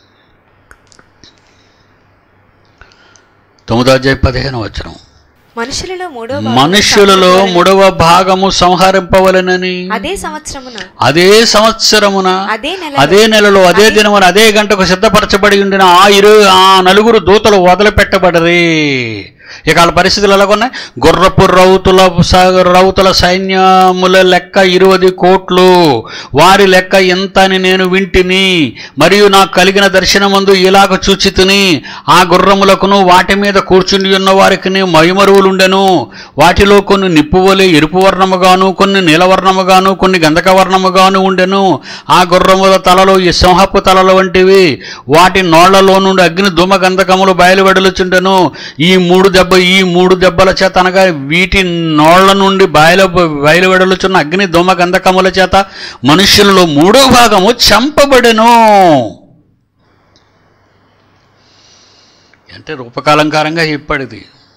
తొమ్మిదో అధ్యాయ పదిహేను వచనం మనుషులలో మూడో భాగము మనుష్యులలో సంహరింపబడెను. మూడవ భాగము సంహరింపవలెనని అదే సంవత్సరమున అదే సంవత్సరమున అదే నెల అదే నెలలో అదే దినమున అదే గంటకు సిద్ధపరచబడి ఉండిన ఆ ఇరు ఆ నలుగురు దూతలు వదిలిపెట్టబడరి ఇక వాళ్ళ పరిస్థితులు ఎలాగున్నాయి గుర్రపు రౌతుల స- రౌతుల సైన్యముల లెక్క ఇరువది కోట్లు వారి లెక్క ఎంత అని నేను వింటిని మరియు నాకు కలిగిన దర్శనమందు ఇలాగ చూచితిని ఆ గుర్రములకును వాటి మీద కూర్చుని ఉన్న వారికి మయుమరువులుండెను వాటిలో కొన్ని నిప్పువలే ఎరుపు వర్ణముగాను కొన్ని నీలవర్ణముగాను కొన్ని గంధక వర్ణముగాను ఉండెను ఆ గుర్రముల తలలో ఈ సింహపు తలల వంటివి వాటి నోళ్లలో నుండి అగ్ని ధూమ గంధకములు బయలువెడలుచుండెను ఈ మూడు దెబ్బ ఈ మూడు దెబ్బల చేత అనగా వీటి నోళ్ల నుండి బయలు బయలువెడలుచున్న అగ్ని ధూమ గంధకముల చేత మనుష్యులలో మూడో భాగము చంపబడెను అంటే రూపకాలంకారంగా చెప్పాడిది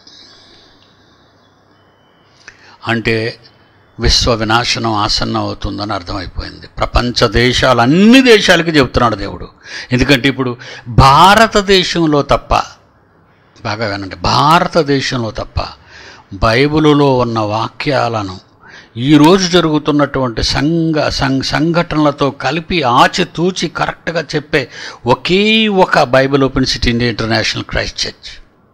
అంటే విశ్వ వినాశనం ఆసన్నం అవుతుందని అర్థమైపోయింది ప్రపంచ దేశాలు అన్ని దేశాలకి చెబుతున్నాడు దేవుడు ఎందుకంటే ఇప్పుడు భారతదేశంలో తప్ప బాగా వినండి భారతదేశంలో తప్ప బైబిలులో ఉన్న వాక్యాలను ఈరోజు జరుగుతున్నటువంటి సంఘ సం- సంఘటనలతో కలిపి ఆచితూచి కరెక్ట్గా చెప్పే ఒకే ఒక Bible open city India international Christ church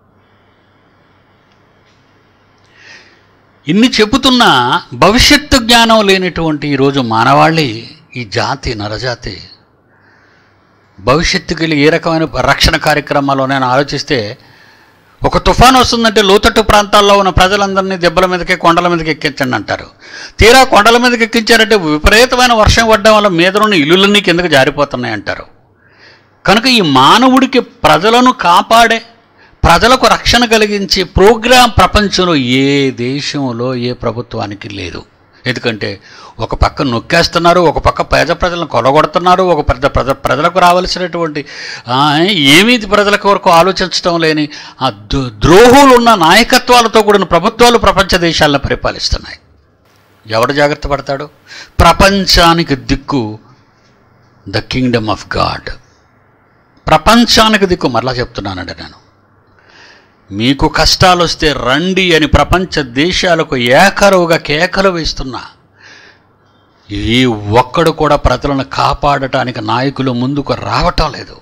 ఇన్ని చెబుతున్నా భవిష్యత్తు జ్ఞానం లేనటువంటి ఈరోజు మానవాళి ఈ జాతి నరజాతి భవిష్యత్తుకి వెళ్ళి ఏ రకమైన రక్షణ కార్యక్రమాలు నేను ఆలోచిస్తే ఒక తుఫాన్ వస్తుందంటే లోతట్టు ప్రాంతాల్లో ఉన్న ప్రజలందరినీ దెబ్బల మీదకి కొండల మీదకి ఎక్కించండి అంటారు తీరా కొండల మీదకి ఎక్కించారంటే విపరీతమైన వర్షం పడడం వల్ల మీదనున్న ఇల్లులన్నీ కిందకి జారిపోతున్నాయి అంటారు కనుక ఈ మానవుడికి ప్రజలను కాపాడే ప్రజలకు రక్షణ కలిగించే ప్రోగ్రాం ప్రపంచంలో ఏ దేశంలో ఏ ప్రభుత్వానికి లేదు ఎందుకంటే ఒక పక్క నొక్కేస్తున్నారు ఒక పక్క పేద ప్రజలను కొలగొడుతున్నారు ఒక పెద్ద ప్రజ ప్రజలకు రావాల్సినటువంటి ఆ, ఏమీ ప్రజల కొరకు ఆలోచించడం లేని ఆ దో- ద్రోహులు ఉన్న నాయకత్వాలతో కూడిన ప్రభుత్వాలు ప్రపంచ దేశాలను పరిపాలిస్తున్నాయి ఎవడు జాగ్రత్త పడతాడు ప్రపంచానికి దిక్కు ద కింగ్డమ్ ఆఫ్ గాడ్ ప్రపంచానికి దిక్కు మరలా చెప్తున్నానండి నేను మీకు కష్టాలు వస్తే రండి అని ప్రపంచ దేశాలకు ఏకరువుగా కేకలు వేస్తున్నా ఏ ఒక్కడు కూడా ప్రజలను కాపాడటానికి నాయకులు ముందుకు రావటం లేదు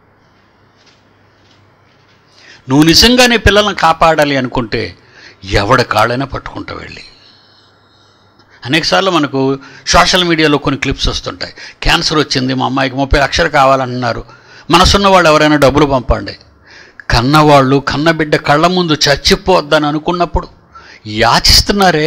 నువ్వు నిజంగా నీ పిల్లలను కాపాడాలి అనుకుంటే ఎవడి కాళ్ళైనా పట్టుకుంటూ వెళ్ళి అనేకసార్లు మనకు సోషల్ మీడియాలో కొన్ని క్లిప్స్ వస్తుంటాయి క్యాన్సర్ వచ్చింది మా అమ్మాయికి ముప్పై లక్షలు కావాలంటున్నారు మనసున్న వాళ్ళు ఎవరైనా డబ్బులు పంపండి కన్నవాళ్ళు కన్నబిడ్డ కళ్ళ ముందు చచ్చిపోద్దని అనుకున్నప్పుడు యాచిస్తున్నారే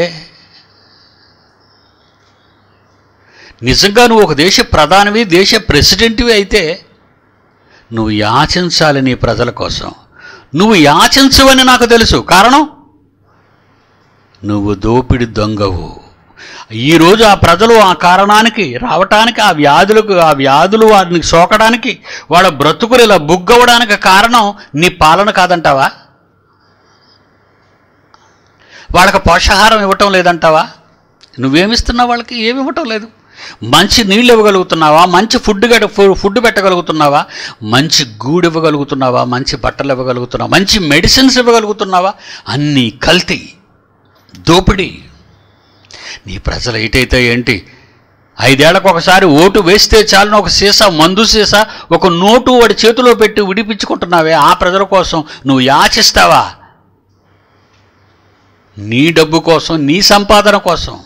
నిజంగా నువ్వు ఒక దేశ ప్రధానివి దేశ ప్రెసిడెంట్వి అయితే నువ్వు యాచించాలి నీ ప్రజల కోసం నువ్వు యాచించవని నాకు తెలుసు కారణం నువ్వు దోపిడి దొంగవు ఈరోజు ఆ ప్రజలు ఆ కారణానికి రావటానికి ఆ వ్యాధులకు ఆ వ్యాధులు వారిని సోకడానికి వాళ్ళ బ్రతుకులు ఇలా బుగ్గవడానికి కారణం నీ పాలన కాదంటావా వాళ్ళకి పోషాహారం ఇవ్వటం లేదంటావా నువ్వేమిస్తున్నావు వాళ్ళకి ఏమి ఇవ్వటం లేదు మంచి నీళ్ళు ఇవ్వగలుగుతున్నావా మంచి ఫుడ్ గడ ఫుడ్ పెట్టగలుగుతున్నావా మంచి గూడు ఇవ్వగలుగుతున్నావా మంచి బట్టలు ఇవ్వగలుగుతున్నావా మంచి మెడిసిన్స్ ఇవ్వగలుగుతున్నావా అన్నీ కల్తీ దోపిడీ నీ ప్రజలు ఎటైతే ఏంటి ఐదేళ్లకు ఒకసారి ఓటు వేస్తే చాలని ఒక సీసా మందు సీసా ఒక నోటు వాడి చేతిలో పెట్టి విడిపించుకుంటున్నావే ఆ ప్రజల కోసం నువ్వు యాచిస్తావా నీ డబ్బు కోసం నీ సంపాదన కోసం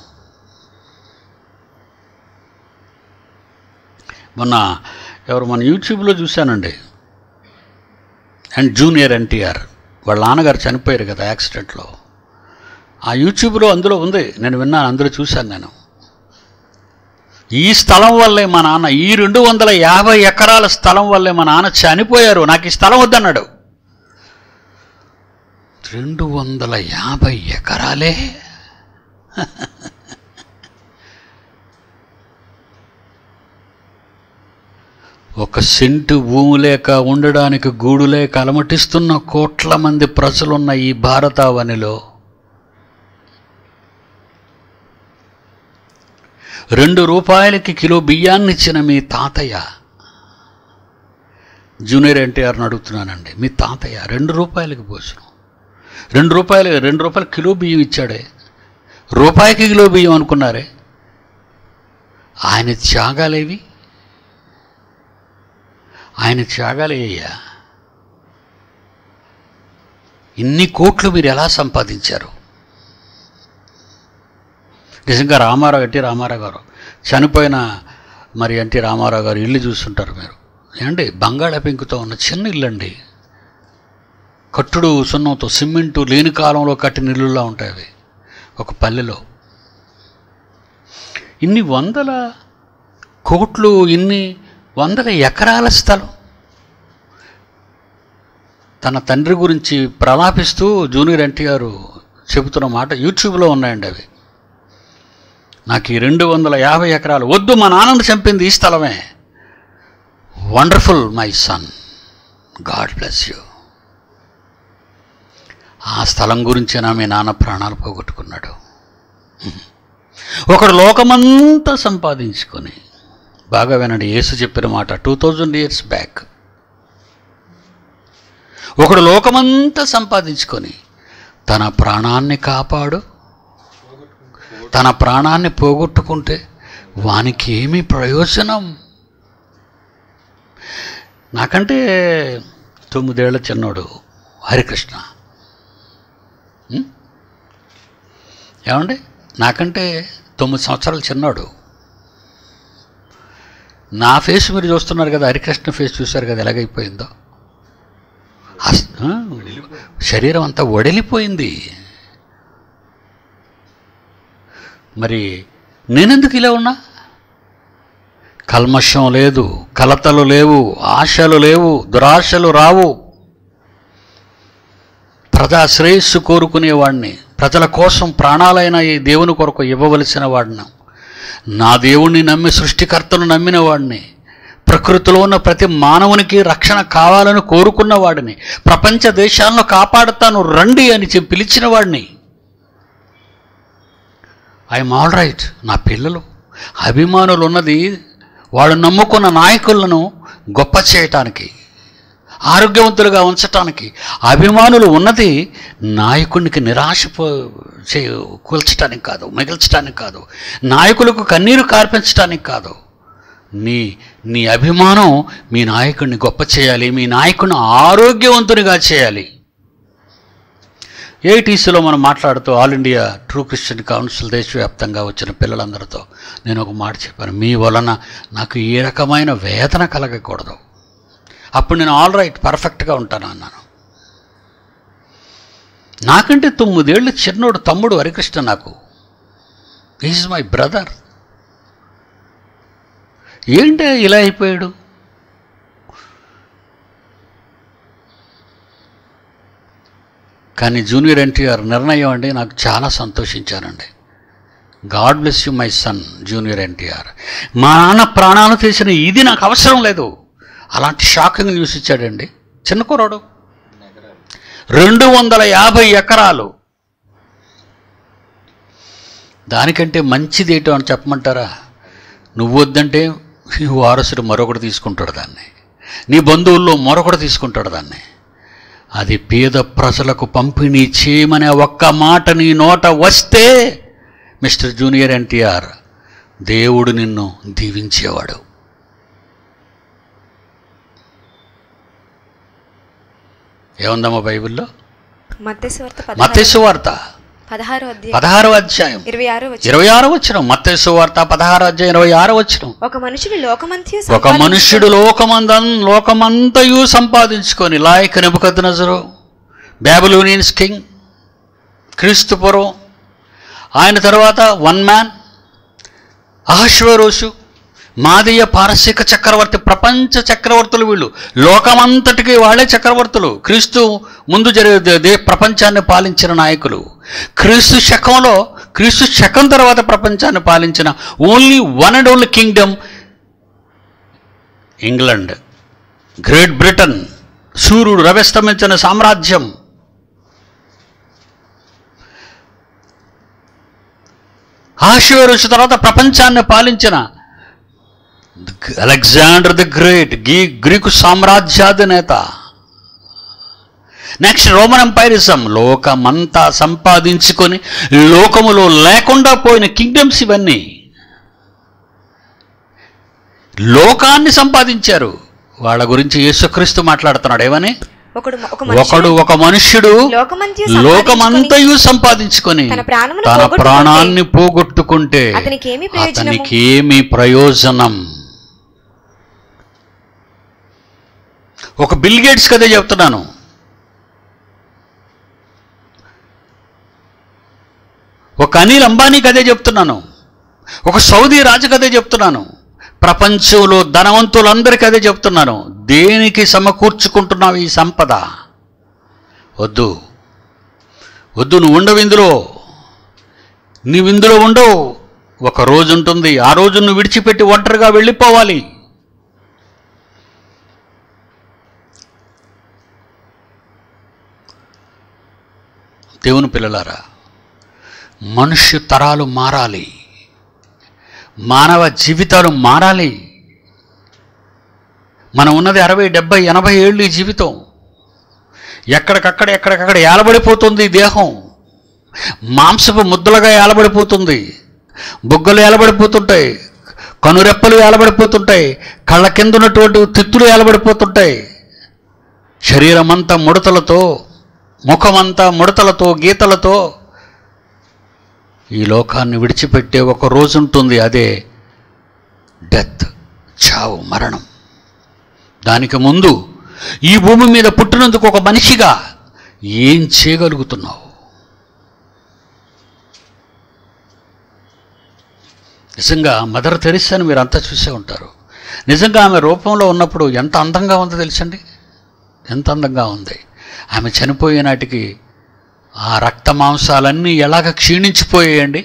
మొన్న ఎవరు మన యూట్యూబ్లో చూశానండి అండ్ జూనియర్ ఎన్టీఆర్ వాళ్ళ నాన్నగారు చనిపోయారు కదా యాక్సిడెంట్లో ఆ యూట్యూబ్లో అందులో ఉంది నేను విన్నాను అందులో చూశాను నేను ఈ స్థలం వల్లే మా నాన్న ఈ రెండు వందల యాభై ఎకరాల స్థలం వల్లే మా నాన్న చనిపోయారు నాకు ఈ స్థలం వద్దన్నాడు రెండు వందల యాభై ఎకరాలే ఒక సెంటు భూమి లేక ఉండడానికి గూడు లేక అలమటిస్తున్న కోట్ల మంది ప్రజలున్న ఈ భారతావనిలో రెండు రూపాయలకి కిలో బియ్యాన్ని ఇచ్చిన మీ తాతయ్య జూనియర్ ఎన్టీఆర్ని అడుగుతున్నానండి మీ తాతయ్య రెండు రూపాయలకి భోజనం రెండు రూపాయలు రెండు రూపాయలు కిలో బియ్యం ఇచ్చాడే రూపాయికి కిలో బియ్యం అనుకున్నారే ఆయన త్యాగాలేవి ఆయన త్యాగాలయ్యా ఇన్ని కోట్లు మీరు ఎలా సంపాదించారు నిజంగా రామారావు ఎన్టీ రామారావు గారు చనిపోయిన మరి ఎన్టీ రామారావు గారు ఇల్లు చూస్తుంటారు మీరు ఏమండి బంగాళా పెంకుతో ఉన్న చిన్న ఇల్లు అండి కట్టుడు సున్నంతో సిమెంటు లేని కాలంలో కట్టిన ఇల్లులా ఉంటాయి అవి ఒక పల్లెలో ఇన్ని వందల కోట్లు ఇన్ని వందల ఎకరాల స్థలం తన తండ్రి గురించి ప్రలాపిస్తూ జూనియర్ ఎన్టీఆర్ చెబుతున్న మాట యూట్యూబ్లో ఉన్నాయండి అవి నాకు ఈ రెండు వందల యాభై ఎకరాలు వద్దు మా నాన్నను చంపింది ఈ స్థలమే wonderful my son God bless you ఆ స్థలం గురించేనా మీ నాన్న ప్రాణాలు పోగొట్టుకున్నాడు ఒకడు లోకమంతా సంపాదించుకొని బాగా వినండి యేసు చెప్పిన మాట టూ థౌజండ్ ఇయర్స్ బ్యాక్ ఒకడు లోకమంతా సంపాదించుకొని తన ప్రాణాన్ని కాపాడు తన ప్రాణాన్ని పోగొట్టుకుంటే వానికి ఏమి ప్రయోజనం నాకంటే తొమ్మిదేళ్ల చిన్నోడు హరికృష్ణ ఉం? ఏమండి నాకంటే తొమ్మిది సంవత్సరాలు చిన్నోడు నా ఫేస్ మీరు చూస్తున్నారు కదా హరికృష్ణ ఫేస్ చూశారు కదా ఎలాగైపోయిందో అస్- ఆ, శరీరం అంతా వడిలిపోయింది మరి నేనెందుకు ఇలా ఉన్నా కల్మషం లేదు కలతలు లేవు ఆశలు లేవు దురాశలు రావు ప్రజా శ్రేయస్సు కోరుకునేవాడిని ప్రజల కోసం ప్రాణాలైన ఈ దేవుని కొరకు ఇవ్వవలసిన వాడిని నా దేవుణ్ణి నమ్మి సృష్టికర్తను నమ్మిన వాడిని ప్రకృతిలో ఉన్న ప్రతి మానవునికి రక్షణ కావాలని కోరుకున్న వాడిని ప్రపంచ దేశాలను కాపాడుతాను రండి అని చెప్పి పిలిచిన వాడిని ఐఎమ్ ఆల్ రైట్ నా పిల్లలు అభిమానులు ఉన్నది వాళ్ళు నమ్ముకున్న నాయకులను గొప్ప చేయటానికి ఆరోగ్యవంతులుగా ఉంచటానికి అభిమానులు ఉన్నది నాయకునికి నిరాశ పో- చే కూల్చటానికి కాదు మిగల్చటానికి కాదు నాయకులకు కన్నీరు కార్పించటానికి కాదు నీ నీ అభిమానం మీ నాయకుడిని గొప్ప చేయాలి మీ నాయకుడిని ఆరోగ్యవంతునిగా చేయాలి ఏటీసీలో మనం మాట్లాడుతూ all India true Christian council దేశవ్యాప్తంగా వచ్చిన పిల్లలందరితో నేను ఒక మాట చెప్పాను మీ వలన నాకు ఏ రకమైన వేదన కలగకూడదు అప్పుడు నేను ఆల్ రైట్ పర్ఫెక్ట్గా ఉంటాను అన్నాను నాకంటే తొమ్మిదేళ్ళు చిన్నోడు తమ్ముడు హరికృష్ణ నాకు ఈజ్ మై బ్రదర్ ఏంటి ఇలా అయిపోయాడు కానీ జూనియర్ ఎన్టీఆర్ నిర్ణయం అండి నాకు చాలా సంతోషించానండి God bless you my son junior NTR మా నాన్న ప్రాణాలు తీసిన ఇది నాకు అవసరం లేదు అలాంటి షాకింగ్ న్యూస్ ఇచ్చాడండి చిన్న కుర్రాడు రెండు వందల యాభై ఎకరాలు దానికంటే మంచిది ఏంటో అని చెప్పమంటారా నువ్వు వద్దంటే నీ వారసుడు మరొకటి తీసుకుంటాడు దాన్ని నీ బంధువుల్లో మరొకటి తీసుకుంటాడు దాన్ని అది పేద ప్రజలకు పంపిణీ చేయమనే ఒక్క మాట నీ నోట వస్తే మిస్టర్ జూనియర్ ఎన్టీఆర్ దేవుడు నిన్ను దీవించేవాడు ఏముందమ్మా బైబిల్లో మత్తయి వార్త పదహారు మత్తేసు వార్త పదహారో అధ్యాయం పదహారో అధ్యాయం ఇరవై ఆరో వచ్చిన ఇరవై ఆరో వచ్చిన మత్తేసు వార్త పదహారో అధ్యాయం ఇరవై ఆరో వచ్చిన ఒక మనుషుడు లోకమంత్యు ఒక మనుష్యుడు లోకమందం లోకమంతయు సంపాదించుకొని లాయక్ నెబుకద్నజరు బ్యాబులోనియన్స్ కింగ్ క్రీస్తుపురం ఆయన తర్వాత వన్ మ్యాన్ అహశ్వరోషు మాదీయ పారసిక చక్రవర్తి ప్రపంచ చక్రవర్తులు వీళ్ళు లోకమంతటికి వాళ్ళే చక్రవర్తులు క్రీస్తు ముందు జరిగే దే ప్రపంచాన్ని పాలించిన నాయకులు క్రీస్తు శకంలో క్రీస్తు శకం తర్వాత ప్రపంచాన్ని పాలించిన only one and only kingdom England great Britain సూర్యుడు రవిస్తమించిన సామ్రాజ్యం ఆశీర్వరుషు తర్వాత ప్రపంచాన్ని పాలించిన అలెగ్జాండర్ ది గ్రేట్ గీ గ్రీకు సామ్రాజ్యాధినేత నెక్స్ట్ రోమన్ ఎంపైరిజం లోకమంతా సంపాదించుకొని లోకములో లేకుండా పోయిన కింగ్డమ్స్ ఇవన్నీ లోకాన్ని సంపాదించారు వాళ్ళ గురించి యేసుక్రీస్తు మాట్లాడుతున్నాడు ఏమని ఒకడు ఒక ఒకడు మనుషుడు ఒక మనుష్యుడు లోకమంత్యు లోకమంతయు సంపాదించుకొని తన ప్రాణమును తన పోగొట్టుకుంటే ప్రాణాన్ని పోగొట్టుకుంటే అతనికి ఏమి ప్రయోజనము? అతనికి ఏమి ప్రయోజనం ఒక బిల్ గేట్స్ కదే చెప్తున్నాను ఒక అనిల్ అంబానీ కదే చెప్తున్నాను ఒక సౌదీ రాజు కదే చెప్తున్నాను ప్రపంచంలో ధనవంతులందరికీ అదే చెప్తున్నాను దేనికి సమకూర్చుకుంటున్నావు ఈ సంపద వద్దు వద్దు నువ్వు ఉండవు ఇందులో నీవు ఇందులో ఉండవు ఒక రోజు ఉంటుంది ఆ రోజు నువ్వు విడిచిపెట్టి ఒంటరిగా వెళ్ళిపోవాలి దేవుని పిల్లలారా మనుష్య తరాలు మారాలి మానవ జీవితాలు మారాలి మనం ఉన్నది అరవై డెబ్బై ఎనభై ఏళ్ళు ఈ జీవితం ఎక్కడికక్కడ ఎక్కడికక్కడ ఏలబడిపోతుంది ఈ దేహం మాంసపు ముద్దలుగా ఏలబడిపోతుంది బుగ్గలు ఏలబడిపోతుంటాయి కనురెప్పలు ఏలబడిపోతుంటాయి కళ్ళ కింద ఉన్నటువంటి తిత్తులు ఏలబడిపోతుంటాయి శరీరం అంతా ముడతలతో ముఖమంతా ముడతలతో గీతలతో ఈ లోకాన్ని విడిచిపెట్టే ఒక రోజు ఉంటుంది అదే డెత్ చావు మరణం దానికి ముందు ఈ భూమి మీద పుట్టినందుకు ఒక మనిషిగా ఏం చేయగలుగుతున్నావు నిజంగా మదర్ తెరిసాని మీరు అంతా చూసే ఉంటారు నిజంగా ఆమె రూపంలో ఉన్నప్పుడు ఎంత అందంగా ఉందో తెలుసండి ఎంత అందంగా ఉంది ఆమె చనిపోయే నాటికి ఆ రక్త మాంసాలన్నీ ఎలాగ క్షీణించిపోయాయండి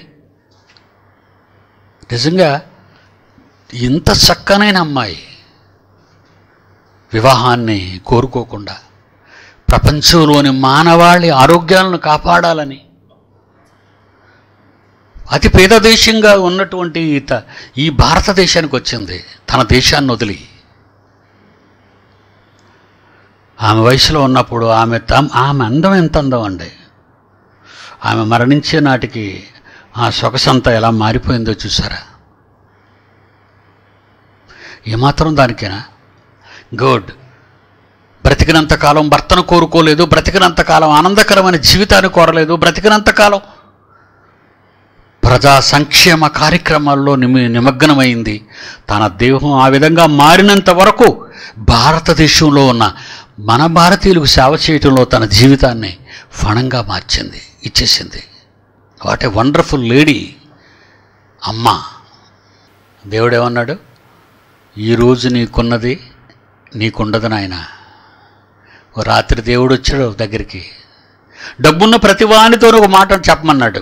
నిజంగా ఇంత చక్కనైన అమ్మాయి వివాహాన్ని కోరుకోకుండా ప్రపంచంలోని మానవాళి ఆరోగ్యాలను కాపాడాలని అతి పేద దేశంగా ఉన్నటువంటి ఈత ఈ భారతదేశానికి వచ్చింది తన దేశాన్ని వదిలి ఆమె వయసులో ఉన్నప్పుడు ఆమె తమ్ ఆమె అందం ఎంత అందం అండి ఆమె మరణించే నాటికి ఆ సొగసంతా ఎలా మారిపోయిందో చూసారా ఏమాత్రం దానికేనా గుడ్ బ్రతికినంతకాలం భర్తను కోరుకోలేదు బ్రతికినంతకాలం ఆనందకరమైన జీవితాన్ని కోరలేదు బ్రతికినంతకాలం ప్రజా సంక్షేమ కార్యక్రమాల్లో నిమి నిమగ్నమైంది తన దేహం ఆ విధంగా మారినంత వరకు భారతదేశంలో ఉన్న మన భారతీయులకు సేవ చేయటంలో తన జీవితాన్ని ఫణంగా మార్చింది ఇచ్చేసింది వాట్ ఏ వండర్ఫుల్ లేడీ అమ్మ దేవుడు ఏమన్నాడు ఈరోజు నీకున్నది నీకుండదు నాయన ఓ రాత్రి దేవుడు వచ్చాడు దగ్గరికి డబ్బున్న ప్రతివానితో ఒక మాట చెప్పమన్నాడు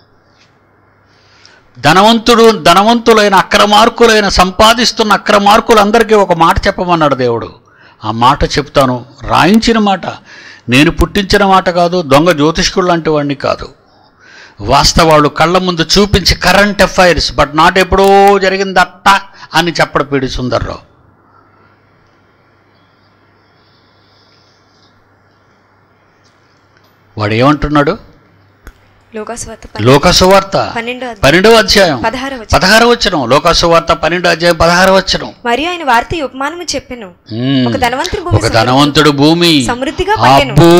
ధనవంతుడు ధనవంతులైన అక్రమార్కులైన సంపాదిస్తున్న అక్రమార్కులందరికీ ఒక మాట చెప్పమన్నాడు దేవుడు ఆ మాట చెప్తాను రాయించిన మాట నేను పుట్టించిన మాట కాదు దొంగ జ్యోతిష్కుడు లాంటి వాడిని కాదు వాస్తవాలు కళ్ళ ముందు చూపించి కరెంట్ అఫైర్స్ బట్ నాట్ ఎప్పుడో జరిగిందట్ట అని చెప్పడు పీడి సుందర్రావు వాడు ఏమంటున్నాడు లోకాసువార్త లోకసువార్త పన్నెండో అధ్యాయం. పన్నెండవ అధ్యాయం పదహారవ వచనం. పదహార వచ్చనం లోకసువార్త పన్నెండో అధ్యాయం పదహార వచ్చనం మరియు ఆయన వార్త ఈ ఉపమానము చెప్పెను మ్మ్. ఒక ధనవంతుడు భూమి ఒక ధనవంతుడు భూమి సమృద్ధిగా పండెను. అబ్బో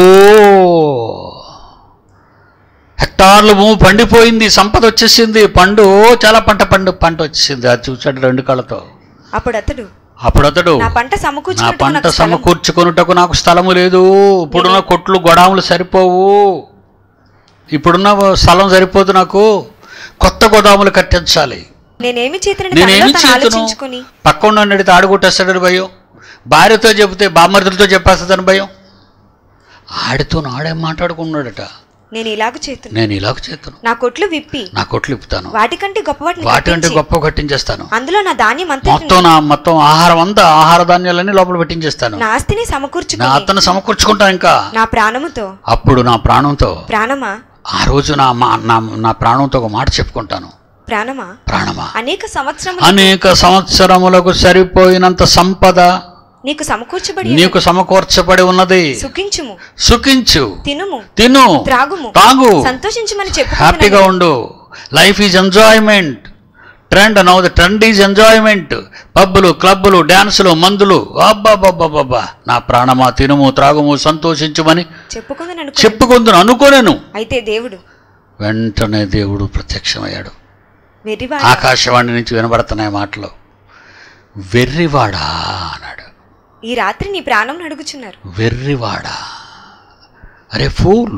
హెక్టార్లు భూమి పండిపోయింది సంపద వచ్చేసింది పండు చాలా పంట పండు పంట వచ్చేసింది అది చూశాడు రెండు కళ్ళతో అప్పుడు అతడు అప్పుడు అతడు నా పంట నా సమకూర్చుకున్నట్టుకు పంట నాకు స్థలం- సమకూర్చుకొనుటకు నాకు స్థలము లేదు ఇప్పుడున్న కొట్లు గొడాములు సరిపోవు ఇప్పుడున్న స్థలం సరిపోదు నాకు కొత్త గోదాములు కట్టించాలి నేనేమి చేతనని నేనేమి తనలో తాను చేతును ఆలోచించుకొని పక్క ఉన్న అడిగితే ఆడుకొట్టేస్తాడని భయం భార్యతో చెబితే బామ్మర్దులతో చెప్పేస్తుందని భయం ఆడితో ఆడే మాట్లాడుకున్నాడట నేను ఇలాగ చేతును నేను ఇలాగ చేస్తాను నా కొట్లు విప్పి నా కొట్లు ఇప్పుతాను వాటికంటే గొప్పవాటిని వాటి అంటే కట్టించి, గొప్ప కట్టించేస్తాను అందులో నా ధాన్యం మొత్తం అంతటిని నా మొత్తం ఆహారం అంతా ఆహార ధాన్యాలన్నీ లోపల పెట్టించేస్తాను నా ఆస్తిని నా సమకూర్చుకుని అతను సమకూర్చుకుంటాను ఇంకా నా ప్రాణముతో అప్పుడు నా ప్రాణంతో ప్రాణమా ఆ రోజు నా మా నా నా ప్రాణంతో ఒక మాట చెప్పుకుంటాను ప్రాణమా ప్రాణమా అనేక సంవత్సరములు అనేక సంవత్సరములకు సరిపోయినంత సంపద నీకు సమకూర్చబడి నీకు సమకూర్చబడి ఉన్నది సుఖించుము సుఖించు తినుము తిను త్రాగుము తాగు సంతోషించమని చెప్పు హ్యాపీగా ఉండు life is enjoyment trend now the trend is enjoyment పబ్బులు క్లబ్బులు డ్యాన్సులు మందులు అబ్బాబ్బాబ్బాబ్బా నా ప్రాణమా తినుము త్రాగుము సంతోషించుమని చెప్పుకుందని అనుకో చెప్పుకుందును అనుకోనేను అయితే దేవుడు వెంటనే దేవుడు ప్రత్యక్షమయ్యాడు వెర్రివాడ ఆకాశవాణి నుంచి వినబడుతున్నాయి మాటలు వెర్రివాడా అన్నాడు ఈ రాత్రి నీ ప్రాణం అడుగుచున్నారు వెర్రివాడా అరే ఫూల్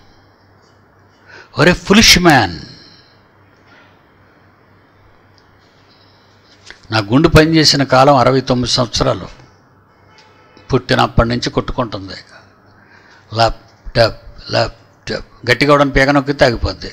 ఒరే ఫులిష్ మ్యాన్ నా గుండు పనిచేసిన కాలం అరవై తొమ్మిది సంవత్సరాలు పుట్టినప్పటి నుంచి కొట్టుకుంటుంది లప్ టప్ లప్ టప్ గట్టిగా అవడం పీక నొక్కితే ఆగిపోద్ది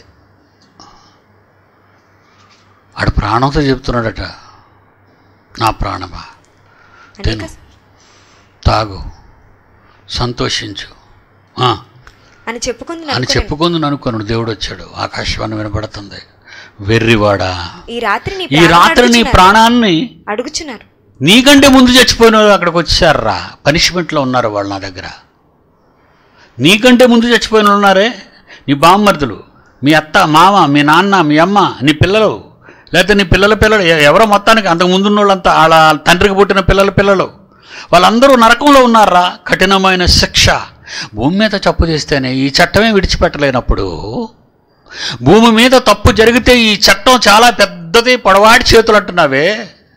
ఆడు ప్రాణంతో చెప్తున్నాడట నా ప్రాణమా అనేక తాగు సంతోషించు ఆ, అని చెప్పుకుంది అని చెప్పుకుంది అనుకోను దేవుడు వచ్చాడు ఆకాశవాణి వినపడుతుంది వెర్రివాడా ఈ రాత్రి నీ ఈ ప్రాణం రాత్రి నీ అడుగుచున్నారు. ప్రాణాన్ని అడుగుచున్నారు నీకంటే ముందు చచ్చిపోయిన వాళ్ళు అక్కడికి వచ్చారా పనిష్మెంట్లో ఉన్నారు వాళ్ళు నా దగ్గర నీకంటే ముందు చచ్చిపోయిన వాళ్ళు ఉన్నారే నీ బామ్మర్దులు మీ అత్త మామ మీ నాన్న మీ అమ్మ నీ పిల్లలు లేకపోతే నీ పిల్లల పిల్లలు ఎ- ఎవరో మొత్తానికి అంతకు ముందున్న వాళ్ళంతా వాళ్ళ తండ్రికి పుట్టిన పిల్లల పిల్లలు వాళ్ళందరూ నరకంలో ఉన్నారా కఠినమైన శిక్ష భూమి మీద తప్పు చేస్తేనే ఈ చట్టమే విడిచిపెట్టలేనప్పుడు భూమి మీద తప్పు జరిగితే ఈ చట్టం చాలా పెద్దది పొడవాటి చేతులు అంటున్నావే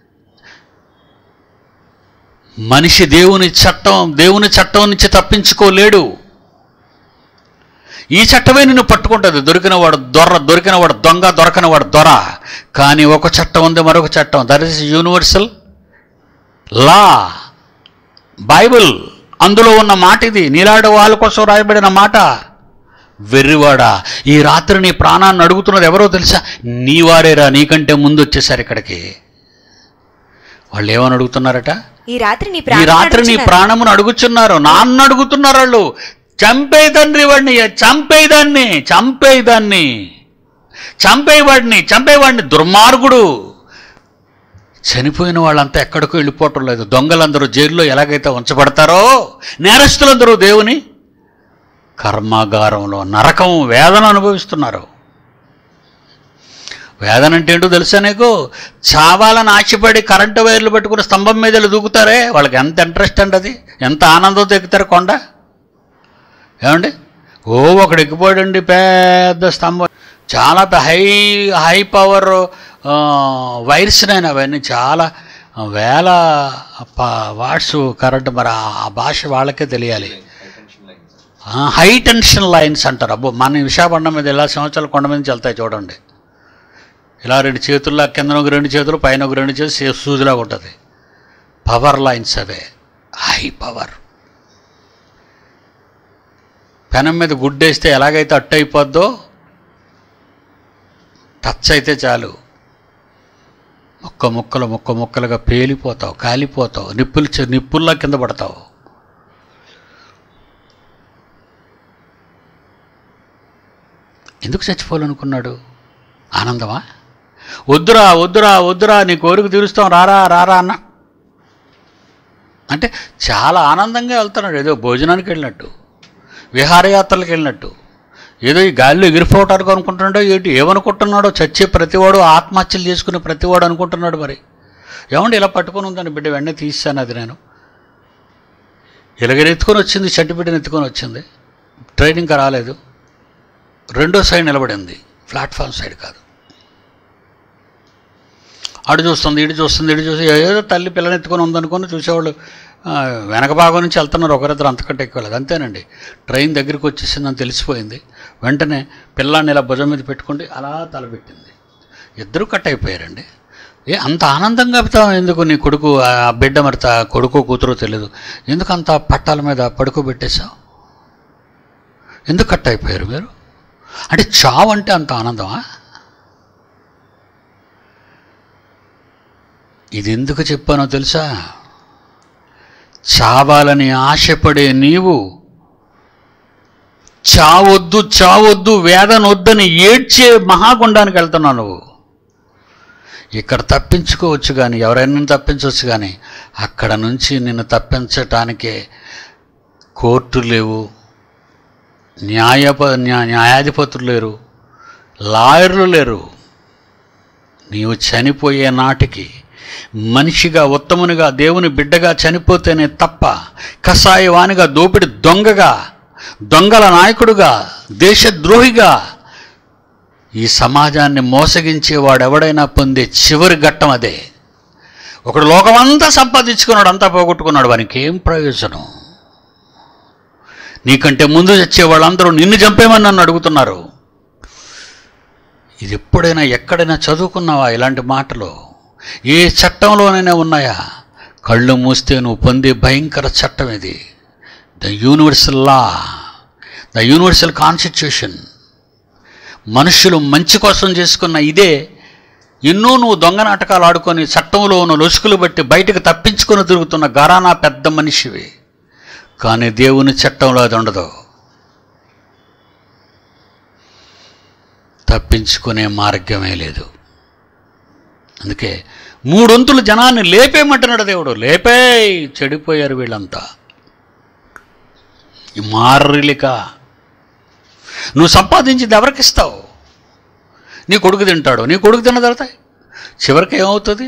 మనిషి దేవుని చట్టం దేవుని చట్టం నుంచి తప్పించుకోలేడు ఈ చట్టమే నిన్ను పట్టుకుంటుంది దొరికినవాడు దొర దొరికినవాడు దొంగ దొరకనివాడు దొర కానీ ఒక చట్టం ఉంది మరొక చట్టం that is universal law Bible అందులో ఉన్న మాట ఇది నీలాడు వాళ్ళ కోసం రాయబడిన మాట వెర్రివాడా ఈ రాత్రి నీ ప్రాణాన్ని అడుగుతున్నది ఎవరో తెలుసా నీవారేరా నీకంటే ముందు వచ్చేసారు ఇక్కడికి వాళ్ళు ఏమని అడుగుతున్నారట ఈ రాత్రి నీ ఈ ప్రాణం రాత్రి నీ ప్రాణమును అడుగుచున్నారు నాన్న అడుగుతున్నారు వాళ్ళు చంపేదండ్రి వాడిని చంపేదాన్ని చంపేదాన్ని చంపేవాడిని చంపేవాడిని దుర్మార్గుడు చనిపోయిన వాళ్ళంతా ఎక్కడికో వెళ్ళిపోవటం లేదు దొంగలందరూ జైల్లో ఎలాగైతే ఉంచబడతారో నేరస్తులందరూ దేవుని కర్మాగారంలో నరకం వేదన అనుభవిస్తున్నారు వేదన అంటే ఏంటో తెలుసా నీకు చావాలని ఆశపడి కరెంటు వైర్లు పెట్టుకుని స్తంభం మీద వెళ్ళి దూకుతారే వాళ్ళకి ఎంత ఇంట్రెస్ట్ అండి అది ఎంత ఆనందంతో ఎక్కుతారు కొండ ఏమండి ఓ ఒకడు ఎక్కిపోయాడండి పెద్ద స్తంభం చాలా పె- హై హై పవర్ వైర్స్ నేను అవన్నీ చాలా వేల ప- వాట్స్ కరెంట్ మరి ఆ భాష వాళ్ళకే తెలియాలి హై టెన్షన్ లైన్స్ అంటారు అబ్బో మన విశాఖపట్నం మీద ఇలా సంవత్సరాలు కొండ మీద నుంచి వెళ్తాయి చూడండి ఇలా రెండు చేతుల్లో కింద ఒక రెండు చేతులు పైన ఒక రెండు చేతులు సే- సూదిలాగా ఉంటుంది పవర్ లైన్స్ అవే హై పవర్ పెనం మీద గుడ్డేస్తే ఎలాగైతే అట్టు అయిపోద్దో టచ్ అయితే చాలు ముక్క ముక్కలు ముక్క ముక్కలుగా పేలిపోతావు కాలిపోతావు నిప్పులు చ- నిప్పుల్లా కింద పడతావు ఎందుకు చచ్చిపోవాలనుకున్నాడు ఆనందమా వద్దురా వద్దురా వద్దురా నీ కోరిక తీరుస్తాం రారా రారా అన్న అంటే చాలా ఆనందంగా వెళ్తున్నాడు ఏదో భోజనానికి వెళ్ళినట్టు విహారయాత్రలకు వెళ్ళినట్టు ఏదో ఈ గాలిలో ఎగిరిపోవటానికి అనుకుంటున్నాడో ఏంటి ఏమనుకుంటున్నాడో చచ్చే ప్రతివాడు ఆత్మహత్యలు చేసుకునే ప్రతివాడు అనుకుంటున్నాడు మరి ఏమండి ఇలా పట్టుకొని ఉందని బిడ్డ వెంటనే తీసాను అది నేను ఇలాగని ఎత్తుకొని వచ్చింది చంటి బిడ్డను ఎత్తుకొని వచ్చింది ట్రైన్ ఇంకా రాలేదు రెండో సైడ్ నిలబడింది ప్లాట్ఫామ్ సైడ్ కాదు అటు చూస్తుంది ఇటు చూస్తుంది ఇటు చూసి ఏదో తల్లి పిల్లని ఎత్తుకొని ఉందనుకొని చూసేవాళ్ళు ఆ, వెనక భాగం నుంచి వెళ్తున్నారు ఒకరిద్దరు అంతకంటే ఎక్కువ లేదు అంతేనండి ట్రైన్ దగ్గరికి వచ్చేసిందని తెలిసిపోయింది వెంటనే పిల్లాన్ని ఇలా భుజం మీద పెట్టుకుంటే అలా తలపెట్టింది ఇద్దరు కట్ అయిపోయారండి ఏ అంత ఆనందంగా చెప్తావు ఎందుకు నీ కొడుకు ఆ బిడ్డ మరి తా- కొడుకు కూతురు తెలియదు ఎందుకు అంత పట్టాల మీద పడుకోబెట్టేశావు ఎందుకు కట్ అయిపోయారు మీరు అంటే చావు అంటే అంత ఆనందమా ఇది ఎందుకు చెప్పానో తెలుసా చావాలని ఆశపడే నీవు చావొద్దు చావొద్దు వేదన వద్దని ఏడ్చే మహాగుండానికి వెళ్తున్నావు నువ్వు ఇక్కడ తప్పించుకోవచ్చు కానీ ఎవరైనా తప్పించవచ్చు కానీ అక్కడ నుంచి నిన్ను తప్పించటానికే కోర్టు లేవు న్యాయప న్యా- న్యాయాధిపతులు లేరు లాయర్లు లేరు నీవు చనిపోయే నాటికి మనిషిగా ఉత్తమునిగా దేవుని బిడ్డగా చనిపోతేనే తప్ప కషాయవానిగా దోపిడి దొంగగా దొంగల నాయకుడుగా దేశద్రోహిగా ఈ సమాజాన్ని మోసగించేవాడు ఎవడైనా పొందే చివరి ఘట్టం అదే ఒకడు లోకమంతా సంపాదించుకున్నాడు అంతా పోగొట్టుకున్నాడు వానికి ఏం ప్రయోజనం నీకంటే ముందు చచ్చే వాళ్ళందరూ నిన్ను చంపేమని నన్ను అడుగుతున్నారు ఇది ఎప్పుడైనా ఎక్కడైనా చదువుకున్నావా ఇలాంటి మాటలు ఏ చట్టంలోనైనా ఉన్నాయా కళ్ళు మూస్తే నువ్వు పొందే భయంకర చట్టం ఇది the universal law the universal constitution మనుషులు మంచి కోసం చేసుకున్న ఇదే ఎన్నో నువ్వు దొంగ నాటకాలు ఆడుకొని చట్టంలో ఉన్న లొసుకులు బట్టి బయటకు తప్పించుకొని తిరుగుతున్న గరానా పెద్ద మనిషివి కానీ దేవుని చట్టంలో అది ఉండదు తప్పించుకునే మార్గమే లేదు అందుకే మూడొంతులు జనాన్ని లేపేయమంటున్నాడు దేవుడు లేపే చెడిపోయారు వీళ్ళంతా ఈ మారలిక నువ్వు సంపాదించింది ఎవరికి ఇస్తావు నీ కొడుకు తింటాడు నీ కొడుకు తిన్న తర్వాత చివరికి ఏమవుతుంది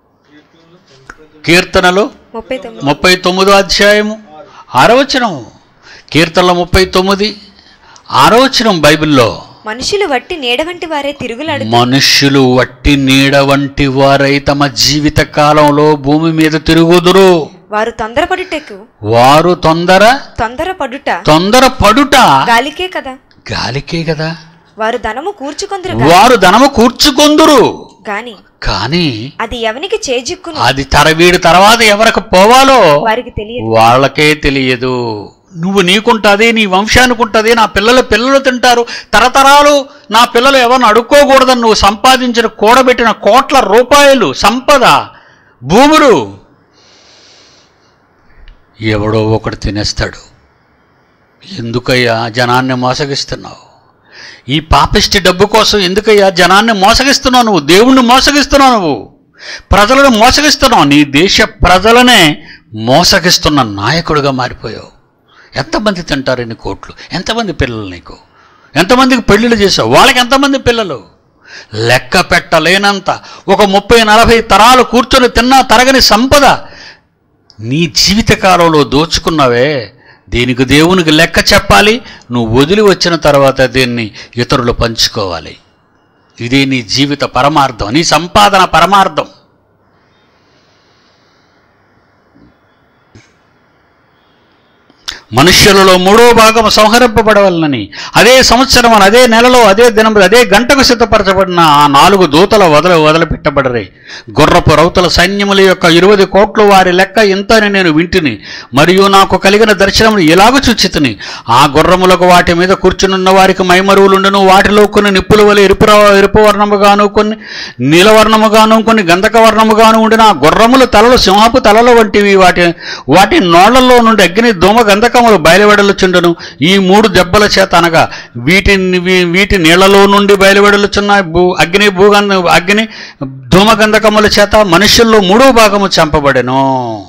కీర్తనలు ముప్పై తొమ్మిది ముప్పై తొమ్మిదో అధ్యాయము ఆరవచనం కీర్తనల ముప్పై తొమ్మిది ఆరవచనం బైబిల్లో మనుషులు వట్టి నీడ వంటి వారే తిరుగులాడు మనుష్యులు వట్టి నీడ వంటి వారై తమ జీవిత కాలంలో భూమి మీద తిరుగుదురు వారు తొందరపడుటకు వారు తొందర తొందరపడుట తొందర పడుట గాలికే కదా గాలికే కదా వారు ధనము కూర్చుకొందరు వారు ధనము కూర్చుకొందురు గాని కానీ అది ఎవనికి చేజిక్కును అది తర వీడి తర్వాత ఎవరికి పోవాలో వారికి తెలియదు వాళ్ళకే తెలియదు నువ్వు నీకుంటుంది నీ వంశానికి ఉంటుంది నా పిల్లల పిల్లలు తింటారు తరతరాలు నా పిల్లలు ఎవరిని అడుక్కోకూడదని నువ్వు సంపాదించిన కూడబెట్టిన కోట్ల రూపాయలు సంపద భూములు ఎవడో ఒకడు తినేస్తాడు ఎందుకయ్యా జనాన్ని మోసగిస్తున్నావు ఈ పాపిష్టి డబ్బు కోసం ఎందుకయ్యా జనాన్ని మోసగిస్తున్నావు నువ్వు దేవుణ్ణి మోసగిస్తున్నావు నువ్వు ప్రజలను మోసగిస్తున్నావు నీ దేశ ప్రజలనే మోసగిస్తున్న నాయకుడిగా మారిపోయావు ఎంతమంది తింటారు ఇన్ని కోట్లు ఎంతమంది పిల్లలు నీకు ఎంతమందికి పెళ్ళిళ్ళు చేసావు వాళ్ళకి ఎంతమంది పిల్లలు లెక్క పెట్టలేనంత ఒక ముప్పై నలభై తరాలు కూర్చొని తిన్నా తరగని సంపద నీ జీవితకాలంలో దోచుకున్నావే దీనికి దేవునికి లెక్క చెప్పాలి నువ్వు వదిలి వచ్చిన తర్వాత దీన్ని ఇతరులు పంచుకోవాలి ఇదే నీ జీవిత పరమార్థం నీ సంపాదన పరమార్థం మనుష్యులలో మూడో భాగం సంహరింపబడవలనని అదే సంవత్సరం అదే నెలలో అదే దినం అదే గంటకు సిద్ధపరచబడిన ఆ నాలుగు దూతల వదల వదిలిపెట్టబడరే గుర్రపు రౌతుల సైన్యముల యొక్క ఇరువది కోట్లు వారి లెక్క ఇంతని నేను వింటిని మరియు నాకు కలిగిన దర్శనములు ఇలాగ చుచ్చితిని ఆ గుర్రములకు వాటి మీద కూర్చునున్న వారికి మైమరువులుండును వాటిలో కొన్ని నిప్పుల వలె ఎరుపు ర- ఎరుపు వర్ణముగాను కొన్ని నీలవర్ణముగాను కొన్ని గంధక వర్ణముగాను ఉండిన ఆ గుర్రముల తలలు సింహపు తలల వంటివి వాటి వాటి నోళ్లలో నుండి అగ్ని ధూమ గంధకములు బయలువెడలుచుండును ఈ మూడు దెబ్బల చేత అనగా వీటి వీ- వీటి నీళ్లలో నుండి బయలువెడలుచున్న భూ అగ్ని భూగంధ అగ్ని ధూమ గంధకముల చేత మనుషుల్లో మూడో భాగము చంపబడెను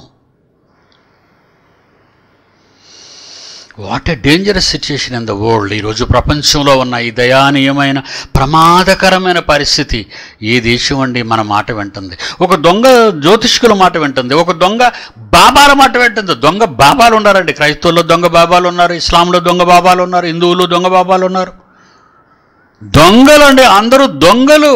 what a dangerous situation in the world ఈరోజు ప్రపంచంలో ఉన్న ఈ దయానీయమైన ప్రమాదకరమైన పరిస్థితి ఏ దేశం అండి మన మాట వింటుంది ఒక దొంగ జ్యోతిష్కుల మాట వింటుంది ఒక దొంగ బాబాల మాట వింటుంది దొంగ బాబాలు ఉన్నారండి క్రైస్తవుల్లో దొంగ బాబాలు ఉన్నారు ఇస్లాంలో దొంగ బాబాలు ఉన్నారు హిందువులు దొంగ బాబాలు ఉన్నారు దొంగలు అండి అందరూ దొంగలు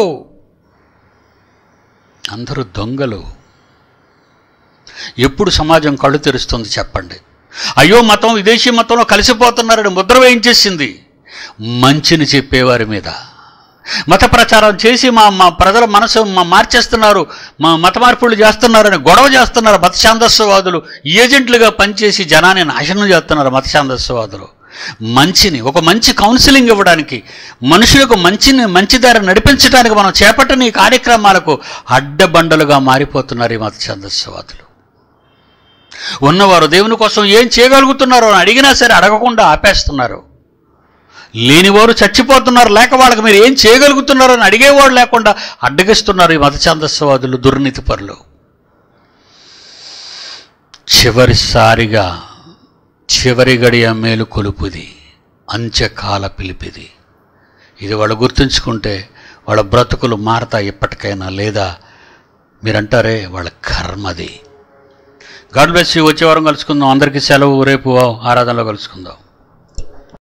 అందరూ దొంగలు ఎప్పుడు సమాజం కళ్ళు తెరుస్తుంది చెప్పండి అయ్యో మతం విదేశీ మతంలో కలిసిపోతున్నారని ముద్ర వేయించేసింది మంచిని చెప్పేవారి మీద మత ప్రచారం చేసి మా మా ప్రజల మనసు మా మార్చేస్తున్నారు మా మత మార్పులు చేస్తున్నారని గొడవ చేస్తున్నారు మత ఛాందస్యవాదులు ఏజెంట్లుగా పనిచేసి జనాన్ని నాశనం చేస్తున్నారు మత ఛాందస్యవాదులు మంచిని ఒక మంచి కౌన్సిలింగ్ ఇవ్వడానికి మనుషులకు మంచిని మంచి దారి నడిపించడానికి మనం చేపట్టిన ఈ కార్యక్రమాలకు అడ్డబండలుగా మారిపోతున్నారు ఈ మత ఛాందస్యవాదులు ఉన్నవారు దేవుని కోసం ఏం చేయగలుగుతున్నారో అని అడిగినా సరే అడగకుండా ఆపేస్తున్నారు లేనివారు చచ్చిపోతున్నారు లేక వాళ్ళకి మీరు ఏం చేయగలుగుతున్నారో అని అడిగేవాడు లేకుండా అడ్డగిస్తున్నారు ఈ మత ఛాందస్యవాదులు దుర్నీతి పరులు చివరిసారిగా చివరి గడియ మేలు కొలుపుది అంత్యకాల పిలిపిది ఇది వాళ్ళు గుర్తుంచుకుంటే వాళ్ళ బ్రతుకులు మారతాయి ఎప్పటికైనా లేదా మీరంటారే వాళ్ళ కర్మది గాడ్ బ్లెస్ యూ వచ్చే వారం కలుసుకుందాం అందరికీ సెలవు రేపు ఆరాధనలో కలుసుకుందాం